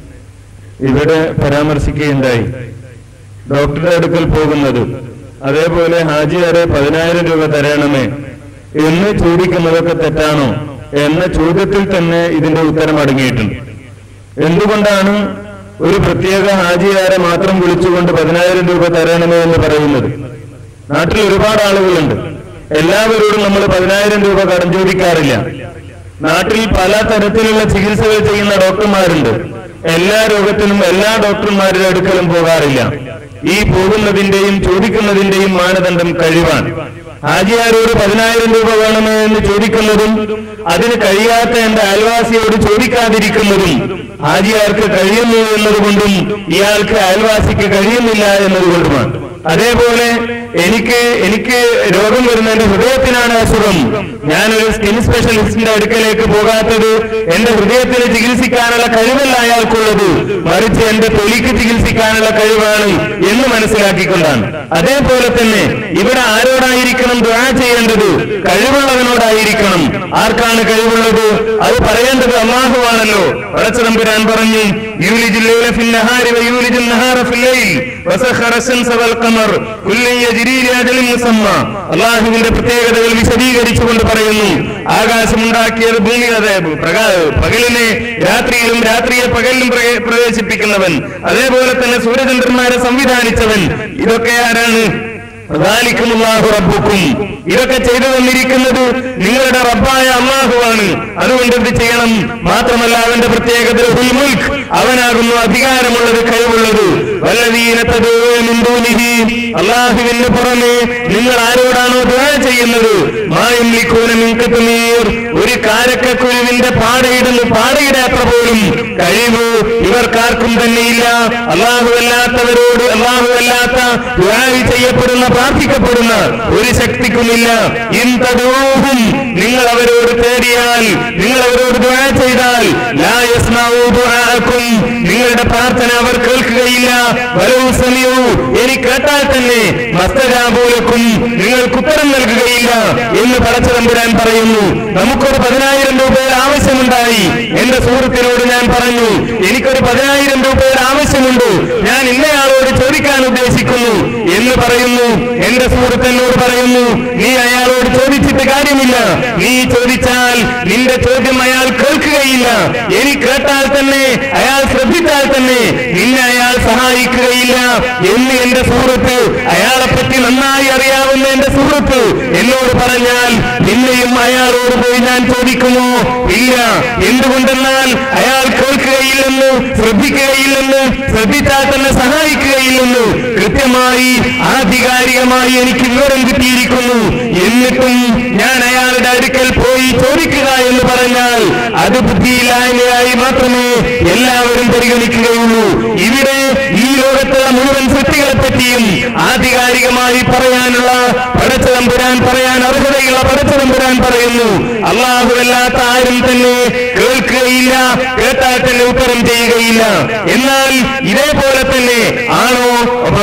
ഇവിടെ പരാമർശിക്കുകയുണ്ടായി ഡോക്ടറുടെ അടുക്കൽ പോകുന്നത് അതേപോലെ ഹാജിയാരെ പതിനായിരം രൂപ തരണമേ എന്ന് ചോദിക്കുന്നതൊക്കെ തെറ്റാണോ എന്ന ചോദ്യത്തിൽ തന്നെ ഇതിന്റെ ഉത്തരം അടങ്ങിയിട്ടുണ്ട് എന്തുകൊണ്ടാണ് ഒരു പ്രത്യേക ഹാജിയാരെ മാത്രം വിളിച്ചുകൊണ്ട് പതിനായിരം രൂപ തരണമേ എന്ന് പറയുന്നത് നാട്ടിൽ ഒരുപാട് ആളുകളുണ്ട് എല്ലാവരോടും നമ്മൾ പതിനായിരം രൂപ കടം ചോദിക്കാറില്ല നാട്ടിൽ പല തരത്തിലുള്ള ചികിത്സകൾ ചെയ്യുന്ന ഡോക്ടർമാരുണ്ട് എല്ലാ രോഗത്തിനും എല്ലാ ഡോക്ടർമാരുടെ അടുക്കലും പോകാറില്ല ഈ പോകുന്നതിന്റെയും ചോദിക്കുന്നതിന്റെയും മാനദണ്ഡം കഴിവാണ് ഹാജിയാരോട് പതിനായിരം രൂപ വേണമോ എന്ന് ചോദിക്കുന്നതും അതിന് കഴിയാത്ത എന്റെ അയൽവാസിയോട് ചോദിക്കാതിരിക്കുന്നതും ഹാജിയാർക്ക് കഴിയുന്നു എന്നതുകൊണ്ടും ഇയാൾക്ക് അയൽവാസിക്ക് കഴിയുന്നില്ല എന്നതുകൊണ്ടുമാണ് അതേപോലെ എനിക്ക് എനിക്ക് രോഗം വരുന്ന എന്റെ ഹൃദയത്തിനാണ് അസുഖം ഞാനൊരു സ്കിൻ സ്പെഷ്യലിസ്റ്റിന്റെ അടുക്കലേക്ക് പോകാത്തത് എന്റെ ഹൃദയത്തിന് ചികിത്സിക്കാനുള്ള കഴിവല്ല അയാൾക്കുള്ളത് മറിച്ച് എന്റെ തൊലിക്ക് ചികിത്സിക്കാനുള്ള കഴിവാണ് എന്ന് മനസ്സിലാക്കിക്കൊണ്ടാണ് അതേപോലെ തന്നെ ഇവിടെ ആരോടായിരിക്കണം ദ്വാ ചെയ്യേണ്ടത് കഴിവുള്ളവനോടായിരിക്കണം ആർക്കാണ് കഴിവുള്ളത് അത് പറയേണ്ടത് അള്ളാഹുവാണല്ലോ പടച്ചതമ്പുരാൻ പറഞ്ഞു യൂലി ജില്ലയിലെ ഫിന്നഹാരി വയൂലിജ് النهار في الليل وسخر الشمس والقمر كل يجري لأجل مسمى അള്ളാഹുവിന്റെ പ്രത്യേകതകൾ വിശദീകരിച്ചുകൊണ്ട് പറയുന്നു ആകാശമുണ്ടാക്കിയത് ഭൂമി അതെ പ്രകാ- പകലിനെ രാത്രിയിലും രാത്രിയെ പകലിലും പ്രവേ- പ്രവേശിപ്പിക്കുന്നവൻ അതേപോലെ തന്നെ സൂര്യചന്ദ്രന്മാരെ സംവിധാനിച്ചവൻ ഇതൊക്കെ ആരാണ് അദാലിക്കുമുല്ലാഹു റബ്ബുക്കും ഇതൊക്കെ ചെയ്തു തന്നിരിക്കുന്നത് നിങ്ങളുടെ റബ്ബായ അള്ളാഹുവാണ് അതുകൊണ്ട് എന്ത് ചെയ്യണം മാത്രമല്ല അവന്റെ പ്രത്യേകത ഹുൽ മുൽക്ക് അവനാകുന്നു അധികാരമുള്ളത് കഴിവുള്ളത് വല്ലതീന തദൂന മിൻ ദൂനിഹി അള്ളാഹുവിന് പുറമെ നിങ്ങൾ ആരോടാണോ ദുആ ചെയ്യുന്നത് മായംലിക്കൂന മിൻ ഖത്മീർ ഒരു കാരക്കക്കുരുവിന്റെ പാടയിടുന്നു പാടയിടാത്ര പോലും കഴിവ് ഇവർക്കാർക്കും തന്നെയില്ല അള്ളാഹു അല്ലാത്തവരോട് അള്ളാഹു അല്ലാത്ത ദുആ ചെയ്യപ്പെടുന്ന പ്രാർത്ഥിക്കപ്പെടുന്ന ഒരു ശക്തിക്കുമില്ല ഇന്തദൂഹും നിങ്ങൾ അവരോട് തേടിയാൽ നിങ്ങൾ അവരോട് ദുആ ചെയ്താൽ ലാ യസ്മഊ ദുആഅക്കും നിങ്ങളുടെ പ്രാർത്ഥന അവർ കേൾക്കുകയില്ല വലൗ സമീഉ ഇനി കേട്ടാൽ തന്നെ മസ്തജാബൂലക്കും നിങ്ങൾക്ക് ഉത്തരം നൽകുകയില്ല എന്ന് പടച്ചതമ്പുരാൻ പറയുന്നു നമുക്കൊരു പതിനായിരം രൂപയുടെ ആവശ്യമുണ്ടായി എന്റെ സുഹൃത്തിനോട് ഞാൻ പറഞ്ഞു എനിക്കൊരു പതിനായിരം രൂപയുടെ ആവശ്യമുണ്ട് ഞാൻ ഇന്നയാളോട് ചോദിക്കാൻ ഉദ്ദേശിക്കുന്നു എന്ന് പറയുന്നു എന്റെ സുഹൃത്ത് എന്നോട് പറയുന്നു നീ അയാളോട് ചോദിച്ചിട്ട് കാര്യമില്ല നീ ചോദിച്ചാൽ നിന്റെ ചോദ്യം അയാൾ കേൾക്കുകയില്ല ഇനി കേട്ടാൽ തന്നെ അയാൾ ശ്രദ്ധിച്ചാൽ തന്നെ നിന്നെ അയാൾ സഹായിക്കുകയില്ല എന്ന് എന്റെ സുഹൃത്ത് അയാളെ പറ്റി നന്നായി അറിയാവുന്ന എന്റെ സുഹൃത്ത് എന്നോട് പറഞ്ഞാൽ നിന്നെയും അയാളോട് പോയി ഞാൻ ചോദിക്കുമോ ഇല്ല എന്തുകൊണ്ടെന്നാൽ അയാൾ കേൾക്കുകയില്ലെന്ന് ശ്രദ്ധിക്കുകയില്ലെന്ന് ശ്രദ്ധിച്ചാൽ തന്നെ സഹായിക്കുകയില്ലെന്ന് കൃത്യമായി ആധികാരികമായി എനിക്ക് വിവരം കിട്ടിയിരിക്കുന്നു എന്നിട്ടും ഞാൻ അയാളുടെ അടുക്കൽ പോയി ചോദിക്കുക എന്ന് പറഞ്ഞാൽ അത് ബുദ്ധിയില്ലായ്മയായി മാത്രമേ എല്ലാവരും പരിഗണിക്കുകയുള്ളൂ ഇവിടെ ഈ ലോകത്തുള്ള മുഴുവൻ സൃഷ്ടികളെ പറ്റിയും ആധികാരികമായി പറയാനുള്ള പടച്ചതമ്പുരാൻ പറയാൻ അർഹതയുള്ള പടച്ചതമ്പുരാൻ പറയുന്നു അള്ളാഹുവല്ലാത്ത ആരും തന്നെ കേൾക്കുകയില്ല കേട്ടാൽ തന്നെ ഉത്തരം ചെയ്യുകയില്ല എന്നാൽ ഇതേപോലെ തന്നെ ആണോ അപ്പൊ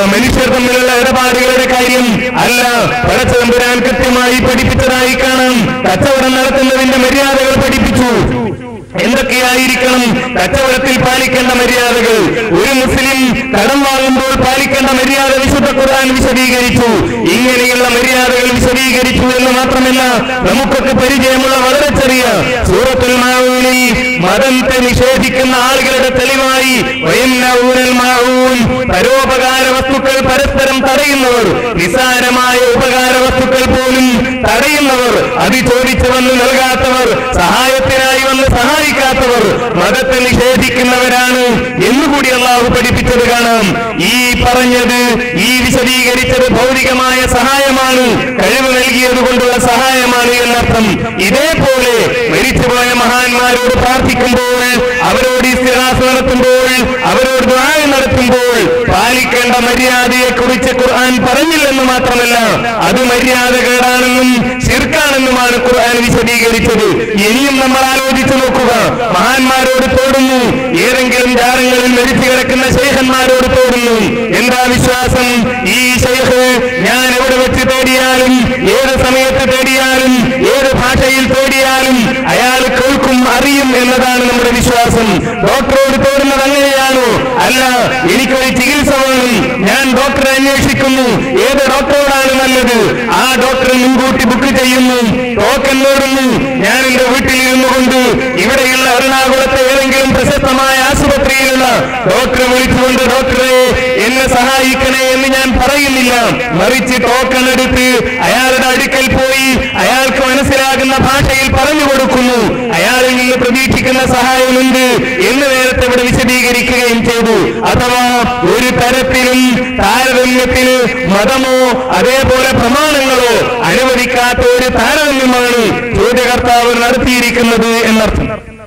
മനുഷ്യർ തമ്മിലുള്ള ഇടപാടുകളുടെ കാര്യം അല്ല പടച്ചതമ്പുരാൻ കൃത്യമായി പഠിപ്പിച്ചതായി കാണാം കച്ചവടം നടത്തുന്നതിന്റെ മര്യാദകൾ പഠിപ്പിച്ചു എന്തൊക്കെയായിരിക്കണം കച്ചവടത്തിൽ പാലിക്കേണ്ട മര്യാദകൾ ഒരു മുസ്ലിം കടം വാങ്ങുമ്പോൾ പാലിക്കേണ്ട മര്യാദ വിശുദ്ധ ഖുർആൻ വിശദീകരിച്ചു ഇങ്ങനെയുള്ള മര്യാദകൾ വിശദീകരിച്ചു എന്ന് മാത്രമല്ല നമുക്കൊക്കെ പരിചയമുള്ള വളരെ ചെറിയ സൂറത്തുൽ മാവൂനിൽ മതത്തെ നിഷേധിക്കുന്ന ആളുകളുടെ തെളിവായി വയന്നഊനൽ മാവൂൻ പരോപകാര വസ്തുക്കൾ പരസ്പരം തടയുന്നവർ നിസാരമായ ഉപകാര വസ്തുക്കൾ പോലും തടയുന്നവർ അത് ചോദിച്ചു വന്ന് നൽകാത്തവർ സഹായത്തിനായി വന്ന് സഹായിക്കാത്തവർ മതത്തെ നിഷേധിക്കുന്നവരാണ് എന്നുകൂടി അള്ളാഹു പഠിപ്പിച്ചത് കാണാം ഈ പറഞ്ഞത് ഈ വിശദീകരിച്ചത് ഭൗതികമായ സഹായമാണ് കഴിവ് നൽകിയത് കൊണ്ടുള്ള സഹായമാണ് എന്നർത്ഥം ഇതേപോലെ മരിച്ചുപോയ മഹാന്മാരോട് പ്രാർത്ഥിക്കുമ്പോൾ അവരോട് ഇസ്തിഹാസ നടത്തുമ്പോൾ അവരോട് ദ്വാര നടത്തുമ്പോൾ പാലിക്കേണ്ട മര്യാദയെ കുറിച്ച് ഖുർആൻ പറഞ്ഞില്ലെന്ന് മാത്രമല്ല അത് മര്യാദകേടാണെന്നും ശിർക്കാണെന്നുമാണ് ഖുർആൻ വിശദീകരിച്ചത് ഇനിയും നമ്മൾ ആലോചിച്ചു നോക്കുക മഹാന്മാരോട് തോടുന്നു ഏതെങ്കിലും ജാറങ്ങളിൽ മരിച്ചു കിടക്കുന്ന ശൈഖന്മാരോട് തോടുന്നു എന്താ വിശ്വാസം ഈ ശൈഖ് ഞാൻ എവിടെ വെച്ച് തേടിയാലും ഏത് സമയത്ത് തേടിയാലും ഏത് ഭാഷയിൽ തേടിയാലും അയാൾ കേൾക്കും അറിയും എന്നതാണ് നമ്മുടെ വിശ്വാസം ഡോക്ടറോട് തോടുന്നത് അങ്ങനെയാണോ അല്ല എനിക്കൊരു ചികിത്സ വേണം ഞാൻ ഡോക്ടറെ അന്വേഷിക്കുന്നു ഏത് ഡോക്ടറോടാണ് നല്ലത് ആ ഡോക്ടർ മുൻകൂട്ടി ബുക്ക് ചെയ്യുന്നു ടോക്കൻ നേടുന്നു ഞാൻ എന്റെ വീട്ടിലിരുന്നു കൊണ്ട് ഇവിടെയുള്ള എറണാകുളത്തെ ഏതെങ്കിലും പ്രശസ്തമായ ആശുപത്രിയിലുള്ള ഡോക്ടറെ വിളിച്ചുകൊണ്ട് ഡോക്ടറെ എന്നെ സഹായിക്കണേ എന്ന് ഞാൻ പറയുന്നില്ല മറിച്ച് ടോക്കൺ എടുത്ത് അയാളുടെ അടുക്കൽ പോയി അയാൾക്ക് മനസ്സിലാകുന്ന ഭാഷയിൽ പറഞ്ഞു കൊടുക്കുന്നു അയാളിൽ നിന്ന് പ്രതീക്ഷിക്കുന്ന സഹായമുണ്ട് എന്ന് നേരത്തെ ഇവിടെ വിശദീകരിക്കുകയും ചെയ്തു അഥവാ ഒരു തരത്തിലും താരതമ്യത്തിന് മതമോ അതേപോലെ പ്രമാണങ്ങളോ അനുവദിക്കാത്ത ഒരു താരതമ്യമാണ് ചോദ്യകർത്താവ് നടത്തിയിരിക്കുന്നത് എന്നർത്ഥം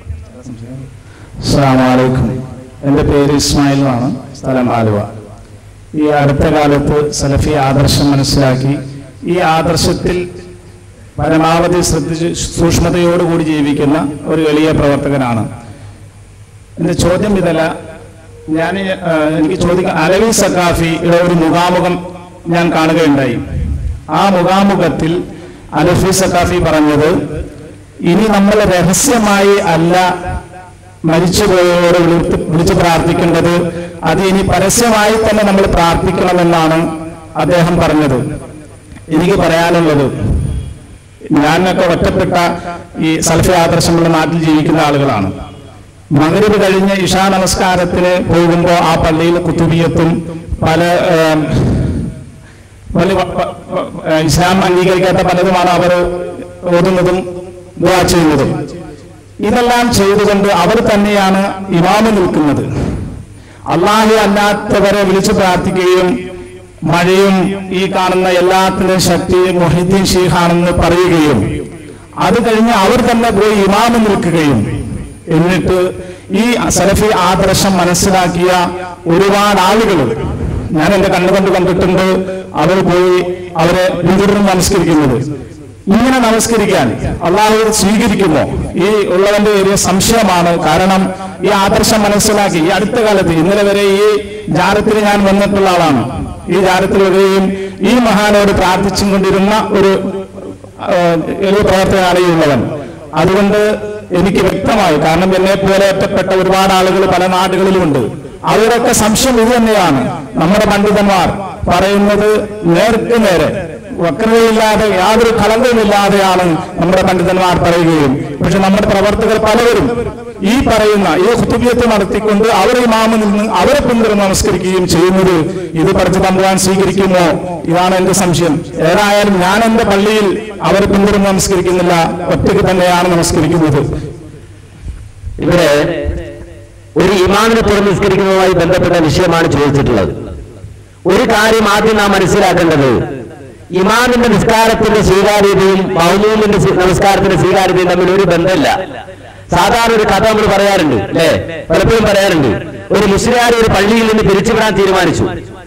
അസ്സാമലൈക്കും എൻ്റെ പേര് ഇസ്മായിൽ എന്നാണ് സ്ഥലം ആലുവ ഈ അടുത്ത കാലത്ത് സലഫി ആദർശം മനസ്സിലാക്കി ഈ ആദർശത്തിൽ പരമാവധി ശ്രദ്ധിച്ച് സൂക്ഷ്മതയോടുകൂടി ജീവിക്കുന്ന ഒരു എളിയ പ്രവർത്തകനാണ് എൻ്റെ ചോദ്യം ഇതല്ല ഞാൻ ആ, എനിക്ക് ചോദിക്കാൻ അലവി സക്കാഫിയുടെ ഒരു മുഖാമുഖം ഞാൻ കാണുകയുണ്ടായി ആ മുഖാമുഖത്തിൽ അലഫി സക്കാഫി പറഞ്ഞത് ഇനി നമ്മൾ രഹസ്യമായി അല്ല മരിച്ചുപോയവരോട് വിളിച്ച് വിളിച്ച് പ്രാർത്ഥിക്കേണ്ടത് അത് ഇനി പരസ്യമായി തന്നെ നമ്മൾ പ്രാർത്ഥിക്കണമെന്നാണ് അദ്ദേഹം പറഞ്ഞത് എനിക്ക് പറയാനുള്ളത് ഞാനൊക്കെ ഒറ്റപ്പെട്ട ഈ സൽഫ ആദർശമുള്ള നാട്ടിൽ ജീവിക്കുന്ന ആളുകളാണ് മകരവ് കഴിഞ്ഞ ഇഷാ നമസ്കാരത്തിന് പോകുമ്പോൾ ആ പള്ളിയിൽ കുത്തുബിയത്തും പല ഏം, പല വ- വ- വ- ഏ, ഇസ്ലാം അംഗീകരിക്കാത്ത പലതുമാണ് അവർ ഓതുന്നതും ദുആ ചെയ്യുന്നതും ഇതെല്ലാം ചെയ്തുകൊണ്ട് അവർ തന്നെയാണ് ഇമാമ് നിൽക്കുന്നത് അള്ളാഹു അല്ലാത്തവരെ വിളിച്ചു പ്രാർത്ഥിക്കുകയും മഴയും ഈ കാണുന്ന എല്ലാത്തിനും ശക്തി മൊഹിദ്ദീൻ ഷീഖാണെന്ന് പറയുകയും അത് കഴിഞ്ഞ് അവർ തന്നെ പോയി ഇമാമ് നിൽക്കുകയും എന്നിട്ട് ഈ സലഫി ആദർശം മനസ്സിലാക്കിയ ഒരുപാട് ആളുകൾ ഞാൻ എന്റെ കണ്ണുകൊണ്ട് കണ്ടിട്ടുണ്ട് അവർ പോയി അവരെ പിന്തുടർന്ന് നമസ്കരിക്കുന്നത് ഇങ്ങനെ നമസ്കരിക്കാൻ അള്ളാഹു സ്വീകരിക്കുമോ ഈ ഉള്ളവന്റെ ഒരു സംശയമാണ് കാരണം ഈ ആദർശം മനസ്സിലാക്കി ഈ അടുത്ത കാലത്ത് ഇന്നലെ വരെ ഈ ജാരത്തിൽ ഞാൻ വന്നിട്ടുള്ള ആളാണ് ഈ ജാരത്തിൽ വരികയും ഈ മഹാനോട് പ്രാർത്ഥിച്ചും കൊണ്ടിരുന്ന ഒരു ഏഹ്, എളിയ പ്രവർത്തകനാണ് ഈ ഉള്ളവൻ അതുകൊണ്ട് എനിക്ക് വ്യക്തമായി കാരണം എന്നെ പോലെ ഒറ്റപ്പെട്ട ഒരുപാട് ആളുകൾ പല നാടുകളിലുമുണ്ട് അവരൊക്കെ സംശയം ഇത് തന്നെയാണ് നമ്മുടെ പണ്ഡിതന്മാർ പറയുന്നത് നേർക്ക് നേരെ വക്രതയില്ലാതെ യാതൊരു കളങ്കവുമില്ലാതെയാണ് നമ്മുടെ പണ്ഡിതന്മാർ പറയുകയും പക്ഷെ നമ്മുടെ പ്രവർത്തകർ പലവരും ഈ പറയുന്ന ഈ ഹുത്തുബിയത്ത് നടത്തിക്കൊണ്ട് അവർ ഇമാമിൽ നിന്ന് അവരെ പിന്തുടർന്ന് നമസ്കരിക്കുകയും ചെയ്യുന്നത് ഇത് പഠിച്ച് തമ്പുവാൻ സ്വീകരിക്കുമോ ഇതാണ് എന്റെ സംശയം ഏതായാലും ഞാൻ എന്റെ പള്ളിയിൽ അവരെ പിന്തുടർന്ന് നമസ്കരിക്കുന്നില്ല ഒറ്റയ്ക്ക് തന്നെയാണ് നമസ്കരിക്കുന്നത് ഇവിടെ ഒരു ഇമാമിനെ തുറന്ന് നിസ്കരിക്കുന്നതുമായി ബന്ധപ്പെട്ട വിഷയമാണ് ചോദിച്ചിട്ടുള്ളത് ഒരു കാര്യം ആദ്യം നാം മനസ്സിലാക്കേണ്ടത് ഇമാമിന്റെ നിസ്കാരത്തിന്റെ സ്വീകാര്യതയും മൗലൂമിന്റെ സ്വീ- നമസ്കാരത്തിന്റെ സ്വീകാര്യതയും തമ്മിൽ ഒരു ബന്ധമില്ല സാധാരണ ഒരു കഥ നമ്മൾ പറയാറുണ്ട് അല്ലേ പലപ്പോഴും പറയാറുണ്ട് ഒരു മുസ്ലിയാർ ഒരു പള്ളിയിൽ നിന്ന് പിരിച്ചുവിടാൻ തീരുമാനിച്ചു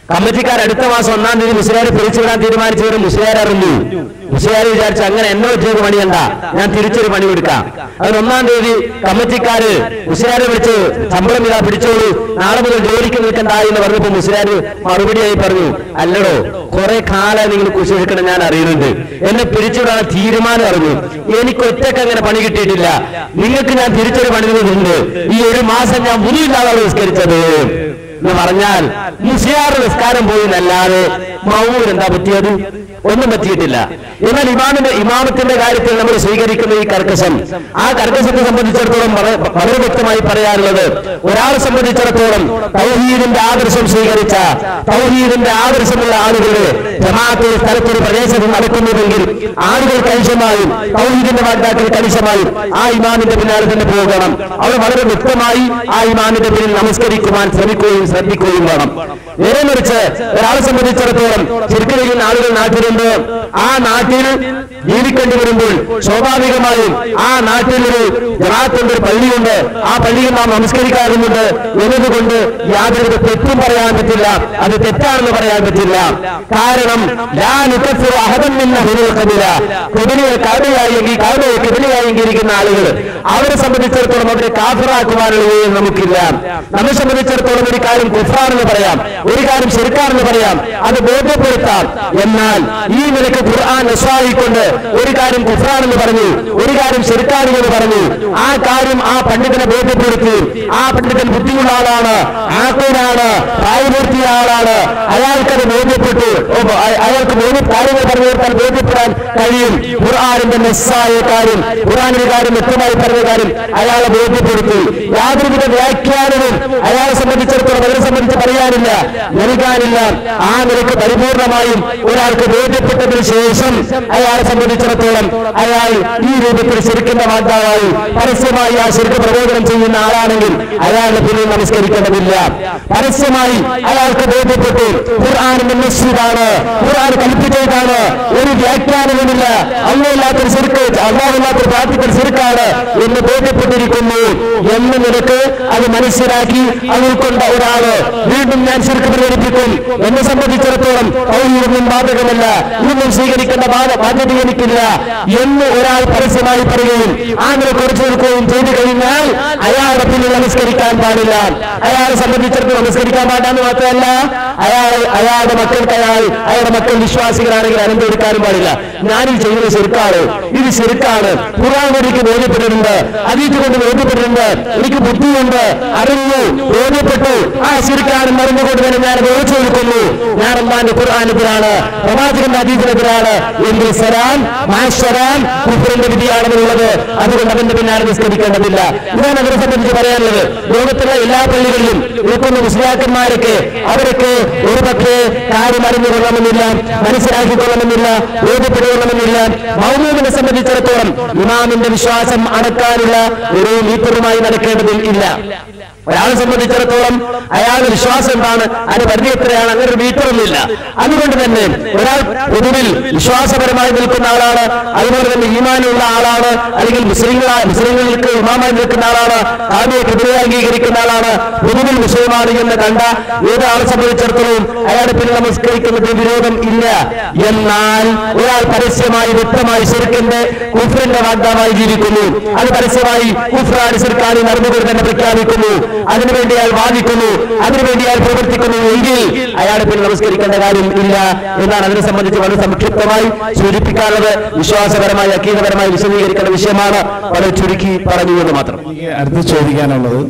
കമ്മിറ്റിക്കാർ അടുത്ത മാസം ഒന്നാം തീയതി മുസ്ലിയാരെ പിരിച്ചുവിടാൻ തീരുമാനിച്ചവരും മുസ്ലിയാർ അറിഞ്ഞു മുസ്ലിയാർ വിചാരിച്ചു അങ്ങനെ എന്നെ വെച്ചൊരു പണിയണ്ട ഞാൻ തിരിച്ചൊരു പണി കൊടുക്കാം അതിന് ഒന്നാം തീയതി കമ്മിറ്റിക്കാര് മുസ്ലിയാരെ വിളിച്ച് ശമ്പളം ഇതാ പിടിച്ചോളൂ നാളെ മുതൽ ജോലിക്ക് നിൽക്കണ്ട എന്ന് പറഞ്ഞപ്പോ മുസ്ലിയാർ മറുപടിയായി പറഞ്ഞു അല്ലടോ കുറെ കാലം നിങ്ങൾ കുശിക്കണം ഞാൻ അറിയുന്നുണ്ട് എന്നെ പിരിച്ചുവിടാൻ തീരുമാനം അറിഞ്ഞു എനിക്ക് ഒറ്റക്ക് അങ്ങനെ പണി കിട്ടിയിട്ടില്ല നിങ്ങൾക്ക് ഞാൻ തിരിച്ചൊരു പണി തന്നിട്ടുണ്ട് ഈ ഒരു മാസം ഞാൻ മുറിയില്ലാതെ നിസ്കരിച്ചത് എന്ന് പറഞ്ഞാൽ മുസ്ലിയാർ നിസ്കാരം പോയി എന്നല്ലാതെ മൗമൂർ എന്താ പറ്റിയത് ഒന്നും പറ്റിയിട്ടില്ല എന്നാൽ ഇമാമിന്റെ ഇമാമത്തിന്റെ കാര്യത്തിൽ നമ്മൾ സ്വീകരിക്കുന്ന ഈ കർക്കശം ആ കർക്കശത്തെ സംബന്ധിച്ചിടത്തോളം വളരെ വളരെ വ്യക്തമായി പറയാറുള്ളത് ഒരാളെ സംബന്ധിച്ചിടത്തോളം തൗഹീദിന്റെ ആദർശം സ്വീകരിച്ച തൗഹീദിന്റെ ആദർശമുള്ള ആളുകളുടെ ജമാഅത്തിൽ സ്ഥലത്തൊരു പ്രദേശത്ത് നടക്കുന്നുവെങ്കിൽ ആളുകൾ കണിശമായും തൗഹീദിന്റെ വാഗ്ദാക്കൾ കണിശമായും ആ ഇമാമിന്റെ പിന്നാലെ തന്നെ പോകണം അവർ വളരെ വ്യക്തമായി ആ ഇമാമിന്റെ പിന്നിൽ നമസ്കരിക്കുവാൻ ശ്രമിക്കുകയും ശ്രദ്ധിക്കുകയും വേണം നേരെ മറിച്ച് ഒരാളെ സംബന്ധിച്ചിടത്തോളം ശരിക്കും ചെയ്യുന്ന ആളുകൾ നാട്ടിലുണ്ട് ആ നാട്ടിൽ ജീവിക്കേണ്ടി വരുമ്പോൾ സ്വാഭാവികമായും ആ നാട്ടിൽ ഒരു ജമാഅത്തുണ്ട് ഒരു പള്ളിയുണ്ട് ആ പള്ളിയിൽ നാം നമസ്കരിക്കാറുമുണ്ട് എന്നതുകൊണ്ട് യാതൊരു തെറ്റും പറയാൻ പറ്റില്ല അത് തെറ്റാണെന്ന് പറയാൻ പറ്റില്ല കാരണം ലാ നുക്കഫിറു അഹദൻ മിന്ന ഹുനുൽ ഖബില കുബിലിയെ കാബിയായെങ്കിൽ കാബയെ കിബിലിയായെങ്കിരിക്കുന്ന ആളുകൾ അവരെ സംബന്ധിച്ചിടത്തോളം അവരെ കാഫിറാക്കുവാനുള്ള വഴിയും നമുക്കില്ല നമ്മെ സംബന്ധിച്ചിടത്തോളം ഒരു കാര്യം കുഫാണെന്ന് പറയാം ഒരു കാര്യം ശരിക്കാണെന്ന് പറയാം അത് ബോധ്യപ്പെടുത്താം എന്നാൽ ഈ നിലക്ക് ഖുർആൻ നസ്വായിക്കൊണ്ട് ഒരു കാര്യം കുഫ്രാണെന്ന് പറഞ്ഞു ഒരു കാര്യം ശരിക്കാണെന്ന് പറഞ്ഞു ആ കാര്യം ആ പണ്ഡിതനെ ബോധ്യപ്പെടുത്തി ആ പണ്ഡിതൻ ബുദ്ധിയുള്ള ആളാണ് ആക്കൂരാണ് പ്രായപൂർത്തിയ ആളാണ് അയാൾക്കത് ബോധ്യപ്പെട്ടു ഓ, അയ- അയാൾക്ക് ബോധ്യ കാര്യങ്ങൾ പറഞ്ഞു കൊടുത്താൽ ബോധ്യപ്പെടാൻ കഴിയും ഖുർആാനിന്റെ നെസ്സായ കാര്യം ഖുർആാനിന്റെ കാര്യം വ്യക്തമായി പറഞ്ഞ കാര്യം അയാളെ ബോധ്യപ്പെടുത്തി യാതൊരുവിധ വ്യാഖ്യാനവും അയാളെ സംബന്ധിച്ചിടത്തോളം അവരെ സംബന്ധിച്ച് പറയാനില്ല നൽകാനില്ല ആ നിലക്ക് പരിപൂർണമായും ഒരാൾക്ക് ബോധ്യപ്പെട്ടതിന് ശേഷം അയാളെ സംബന്ധിച്ചിടത്തോളം അയാൾ ഈ രൂപത്തിൽ ശരിക്കുന്ന വാഗ്ദാവായി പരസ്യമായി ആ ശരിക്ക് പ്രബോധനം ചെയ്യുന്ന ആളാണെങ്കിൽ അയാളുടെ പിന്നിൽ നമസ്കരിക്കേണ്ടതില്ല പരസ്യമായി അയാൾക്ക് ബോധ്യപ്പെട്ടു ഖുർആൻ മിന്നസ്സുതാണ് ഖുർആൻ കൽപ്പിച്ചതാണ് ഒരു വ്യാഖ്യാനവുമില്ല അള്ളയില്ലാത്തൊരു ശിർക്ക് അള്ളാഹില്ലാത്തൊരു പ്രാർത്ഥിക്കൽ ശിർക്കാണ് എന്ന് ബോധ്യപ്പെട്ടിരിക്കുന്നു എന്ന നിലക്ക് അത് മനസ്സിലാക്കി അത് ഉൾക്കൊണ്ട ഒരാള് വീണ്ടും ഞാൻ ശിർക്ക് പ്രകടിപ്പിക്കും എന്നെ സംബന്ധിച്ചിടത്തോളം ഔദ്യോഗികം ബാധകമല്ല ഇതൊന്നും സ്വീകരിക്കേണ്ട ബാധ- ബാധ്യത എനിക്കില്ല എന്ന് ഒരാൾ പരസ്യമായി പറയുകയും ആ നിലക്ക് ഉറച്ചു നിൽക്കുകയും ചെയ്തു കഴിഞ്ഞാൽ അയാളുടെ പിന്നിൽ നമസ്കരിക്കാൻ പാടില്ല അയാളെ സംബന്ധിച്ചിടത്തോളം നമസ്കരിക്കാൻ പാടില്ലെന്ന് മാത്രമല്ല അയാൾ അയാളുടെ മക്കൾക്ക് അയാൾ അയാളുടെ മക്കൾ വിശ്വാസികളാണെങ്കിൽ അനന്തരിക്കാനും പാടില്ല ഞാനിത് ചെയ്യുന്നത് ശരിക്കാണ് ഇത് ശരിക്കാണ് ഖുർആൻ എനിക്ക് ബോധ്യപ്പെട്ടിട്ടുണ്ട് അതീത് കൊണ്ട് ബോധ്യപ്പെട്ടിട്ടുണ്ട് എനിക്ക് ബുദ്ധിയുണ്ട് അറിഞ്ഞു ബോധ്യപ്പെട്ടു ആ ശരിക്കാണെന്ന് അറിഞ്ഞുകൊണ്ട് തന്നെ ഞാൻ ബോധിച്ചു കൊടുക്കുന്നു ഞാൻ അള്ളാന്റെ ഖുർആാനെതിരാണ് പ്രവാചകന്റെ അതീതിനെതിരാണ് എങ്കിൽ സലാം മാഷരാം കുഫറിന്റെ വിധിയാണെന്നുള്ളത് അതുകൊണ്ട് അവന്റെ പിന്നാലെ നിസ്കരിക്കേണ്ടതില്ല ഇതാണ് അവരെ സംബന്ധിച്ച് പറയാനുള്ളത് ലോകത്തുള്ള എല്ലാ പള്ളികളിലും നിൽക്കുന്ന മുസ്ലിയാക്കന്മാരൊക്കെ അവരൊക്കെ ഒരുപക്ഷെ കാര്യം അറിഞ്ഞുകൊള്ളണമെന്നില്ല മനസ്സിലാക്കിക്കൊള്ളണമെന്നില്ല ബോധ്യപ്പെടുകൊള്ളണമെന്നില്ല മൗലൂമിനെ സംബന്ധിച്ചിടത്തോളം ഇമാമിന്റെ വിശ്വാസം അടക്കാനുള്ള ഒരു മീറ്ററുമായി നടക്കേണ്ടതും ഇല്ല ഒരാളെ സംബന്ധിച്ചിടത്തോളം അയാളുടെ വിശ്വാസം എന്താണ് അതിന് പരിധി എത്രയാണ് അങ്ങനെ ഒരു മീറ്ററൊന്നുമില്ല അതുകൊണ്ട് തന്നെ ഒരാൾ പൊതുവിൽ വിശ്വാസപരമായി നിൽക്കുന്ന ആളാണ് അതുപോലെ തന്നെ ഈമാനുള്ള ആളാണ് അല്ലെങ്കിൽ മുസ്ലിങ്ങളാ മുസ്ലിങ്ങൾക്ക് ഇമാമായി നിൽക്കുന്ന ആളാണ് ആദ്യ കൃപയെ അംഗീകരിക്കുന്ന ആളാണ് പൊതുവിൽ മുസ്ലിമാണ് എന്ന് കണ്ട ഏതൊരാളെ സംബന്ധിച്ചിടത്തോളം അയാളെ പിന്നെ നമസ്കരിക്കുന്നതിന് വിരോധം ഇല്ല എന്നാൽ ഒരാൾ പരസ്യമായി വ്യക്തമായി ശിർക്കിന്റെ കുഫറിന്റെ വാഗ്ദാനമായി ജീവിക്കുന്നു അത് പരസ്യമായി കുഫ്രാണ് ശിർക്കാണി നടന്നുകൊണ്ട് തന്നെ പ്രഖ്യാപിക്കുന്നു അതിനുവേണ്ടി അയാൾ വാദിക്കുന്നു അതിനുവേണ്ടി അയാൾ പ്രവർത്തിക്കുന്നു എങ്കിൽ അയാളെ പിന്നെ നമസ്കരിക്കേണ്ട കാര്യം ഇല്ല എന്നാണ് അതിനെ സംബന്ധിച്ച് വളരെ സംക്ഷിപ്തമായി സൂചിപ്പിക്കാനുള്ളത് വിശ്വാസപരമായി അക്കീതപരമായി വിശദീകരിക്കേണ്ട വിഷയമാണ് വളരെ ചുരുക്കി പറഞ്ഞു എന്ന് മാത്രം എനിക്ക് അടുത്ത് ചോദിക്കാനുള്ളത്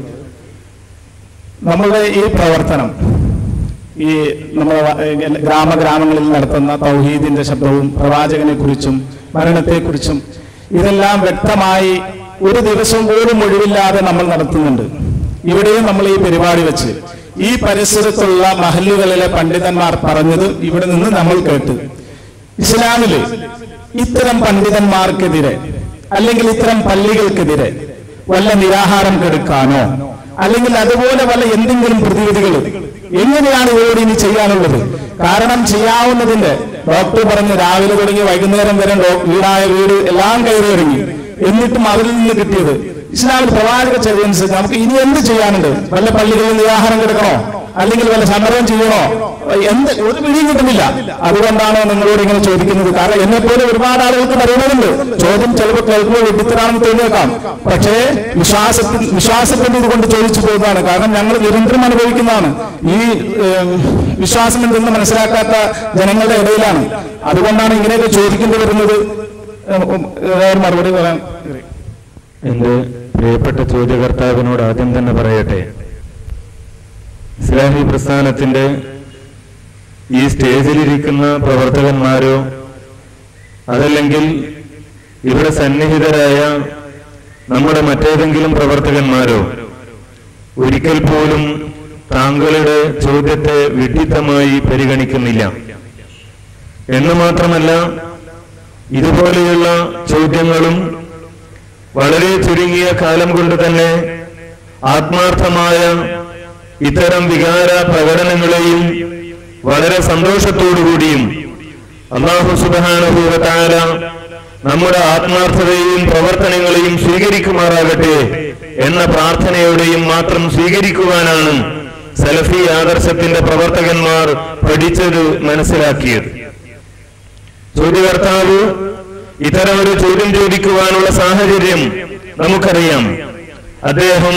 നമ്മളുടെ ഈ പ്രവർത്തനം ഈ നമ്മളെ വ- ഏ, ഗ്രാമ ഗ്രാമങ്ങളിൽ നടത്തുന്ന തൗഹീദിന്റെ ശബ്ദവും പ്രവാചകനെ കുറിച്ചും മരണത്തെക്കുറിച്ചും ഇതെല്ലാം വ്യക്തമായി ഒരു ദിവസം പോലും ഒഴിവില്ലാതെ നമ്മൾ നടത്തുന്നുണ്ട് ഇവിടെയും നമ്മൾ ഈ പരിപാടി വെച്ച് ഈ പരിസരത്തുള്ള മഹല്ലുകളിലെ പണ്ഡിതന്മാർ പറഞ്ഞത് ഇവിടെ നിന്ന് നമ്മൾ കേട്ട് ഇസ്ലാമില് ഇത്തരം പണ്ഡിതന്മാർക്കെതിരെ അല്ലെങ്കിൽ ഇത്തരം പള്ളികൾക്കെതിരെ വല്ല നിരാഹാരം കെടുക്കാനോ അല്ലെങ്കിൽ അതുപോലെ വല്ല എന്തെങ്കിലും പ്രതിവിധികൾ എങ്ങനെയാണ് ഇവരോട് ഇനി ചെയ്യാനുള്ളത് കാരണം ചെയ്യാവുന്നതിന്റെ ഡോക്ടർ പറഞ്ഞു രാവിലെ തുടങ്ങി വൈകുന്നേരം വരെ ഡോ- വീടായ വീട് എല്ലാം കയറി ഇറങ്ങി എന്നിട്ടും അവരിൽ നിന്ന് കിട്ടിയത് ഇസ്ലാമിൽ പ്രവാചക ചര്യനുസരിച്ച് നമുക്ക് ഇനി എന്ത് ചെയ്യാനുണ്ട് വല്ല പള്ളികളിൽ നിരാഹാരം കിടക്കണോ അല്ലെങ്കിൽ വല്ല സമരം ചെയ്യണോ എന്ത് ഒരു പിടിയും കിട്ടുന്നില്ല അതുകൊണ്ടാണ് നിങ്ങളോട് ഇങ്ങനെ ചോദിക്കുന്നത് കാരണം എന്നെ പോലെ ഒരുപാട് ആളുകൾക്ക് പറയുന്നുണ്ട് ചോദ്യം ചിലപ്പോൾ കേൾക്കുമ്പോൾ വെട്ടിത്തരാണെന്ന് തോന്നിയേക്കാം പക്ഷേ വിശ്വാസത്തിൽ വിശ്വാസത്തിന്റെ ഇതുകൊണ്ട് ചോദിച്ചു പോകുന്നതാണ് കാരണം ഞങ്ങൾ നിരന്തരം അനുഭവിക്കുന്നതാണ് ഈ ഏം, വിശ്വാസം എന്തെന്ന് മനസ്സിലാക്കാത്ത ജനങ്ങളുടെ ഇടയിലാണ് അതുകൊണ്ടാണ് ഇങ്ങനെയൊക്കെ ചോദിക്കേണ്ടി വരുന്നത് ഏം, ഉം, ഏതായാലും മറുപടി പറയാൻ എന്റെ പ്രിയപ്പെട്ട ചോദ്യകർത്താവിനോട് ആദ്യം തന്നെ പറയട്ടെ ഇസ്ലാഹി പ്രസ്ഥാനത്തിന്റെ ഈ സ്റ്റേജിലിരിക്കുന്ന പ്രവർത്തകന്മാരോ അതല്ലെങ്കിൽ ഇവിടെ സന്നിഹിതരായ നമ്മുടെ മറ്റേതെങ്കിലും പ്രവർത്തകന്മാരോ ഒരിക്കൽ പോലും താങ്കളുടെ ചോദ്യത്തെ വിഡിത്തമായി പരിഗണിക്കുന്നില്ല എന്ന് മാത്രമല്ല ഇതുപോലെയുള്ള ചോദ്യങ്ങളും വളരെ ചുരുങ്ങിയ കാലം കൊണ്ട് തന്നെ ആത്മാർത്ഥമായ ഇത്തരം വികാര പ്രകടനങ്ങളെയും വളരെ സന്തോഷത്തോടുകൂടിയും അള്ളാഹു സുബാനുഭൂവത്താല നമ്മുടെ ആത്മാർത്ഥതയെയും പ്രവർത്തനങ്ങളെയും സ്വീകരിക്കുമാറാകട്ടെ എന്ന പ്രാർത്ഥനയോടെയും മാത്രം സ്വീകരിക്കുവാനാണ് സലഫി ആദർശത്തിന്റെ പ്രവർത്തകന്മാർ പഠിച്ചത് മനസ്സിലാക്കിയത് ചോദ്യകർത്താവ് ഇത്തരം ഒരു ചോദ്യം ചോദിക്കുവാനുള്ള സാഹചര്യം നമുക്കറിയാം അദ്ദേഹം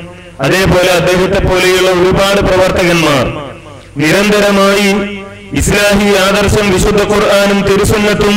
അതേപോലെ അദ്ദേഹത്തെ പോലെയുള്ള ഒരുപാട് പ്രവർത്തകന്മാർ നിരന്തരമായി ഇസ്ലാഹി ആദർശം വിശുദ്ധ ഖുർആാനും തിരുസുന്നത്തും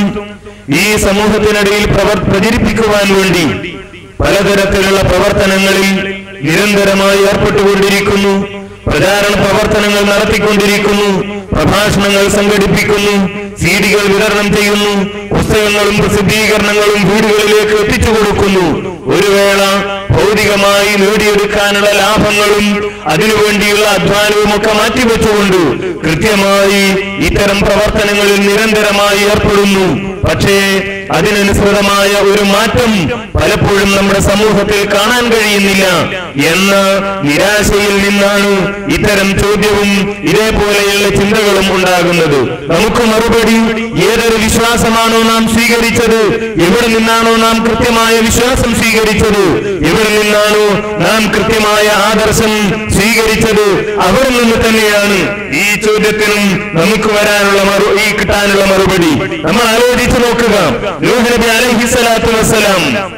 ഈ സമൂഹത്തിനിടയിൽ പ്രവർ പ്രചരിപ്പിക്കുവാൻ വേണ്ടി പലതരത്തിലുള്ള പ്രവർത്തനങ്ങളിൽ നിരന്തരമായി ഏർപ്പെട്ടുകൊണ്ടിരിക്കുന്നു പ്രചാരണ പ്രവർത്തനങ്ങൾ നടത്തിക്കൊണ്ടിരിക്കുന്നു പ്രഭാഷണങ്ങൾ സംഘടിപ്പിക്കുന്നു സീഡികൾ വിതരണം ചെയ്യുന്നു പുസ്തകങ്ങളും പ്രസിദ്ധീകരണങ്ങളും വീടുകളിലേക്ക് എത്തിച്ചു കൊടുക്കുന്നു ഒരു വേള ഭൗതികമായി നേടിയെടുക്കാനുള്ള ലാഭങ്ങളും അതിനുവേണ്ടിയുള്ള അധ്വാനവും ഒക്കെ മാറ്റിവെച്ചുകൊണ്ട് കൃത്യമായി ഇത്തരം പ്രവർത്തനങ്ങളിൽ നിരന്തരമായി ഏർപ്പെടുന്നു പക്ഷേ അതിനനുസൃതമായ ഒരു മാറ്റം പലപ്പോഴും നമ്മുടെ സമൂഹത്തിൽ കാണാൻ കഴിയുന്നില്ല എന്ന നിരാശയിൽ നിന്നാണ് ഇത്തരം ചോദ്യവും ഇതേപോലെയുള്ള ചിന്തകളും ഉണ്ടാകുന്നത് നമുക്ക് മറുപടി ഏതൊരു വിശ്വാസമാണോ നാം സ്വീകരിച്ചത് എവിടെ നിന്നാണോ നാം കൃത്യമായ വിശ്വാസം സ്വീകരിച്ചത് എവിടെ നിന്നാണോ നാം കൃത്യമായ ആദർശം സ്വീകരിച്ചത് അവിടെ നിന്ന് തന്നെയാണ് ഈ ചോദ്യത്തിനും നമുക്ക് വരാനുള്ള മറു ഈ കിട്ടാനുള്ള മറുപടി നമ്മൾ ആലോചിച്ചു നോക്കുക നൂഹ് നബി അലൈഹിസ്സലാത്തു വസ്സലാം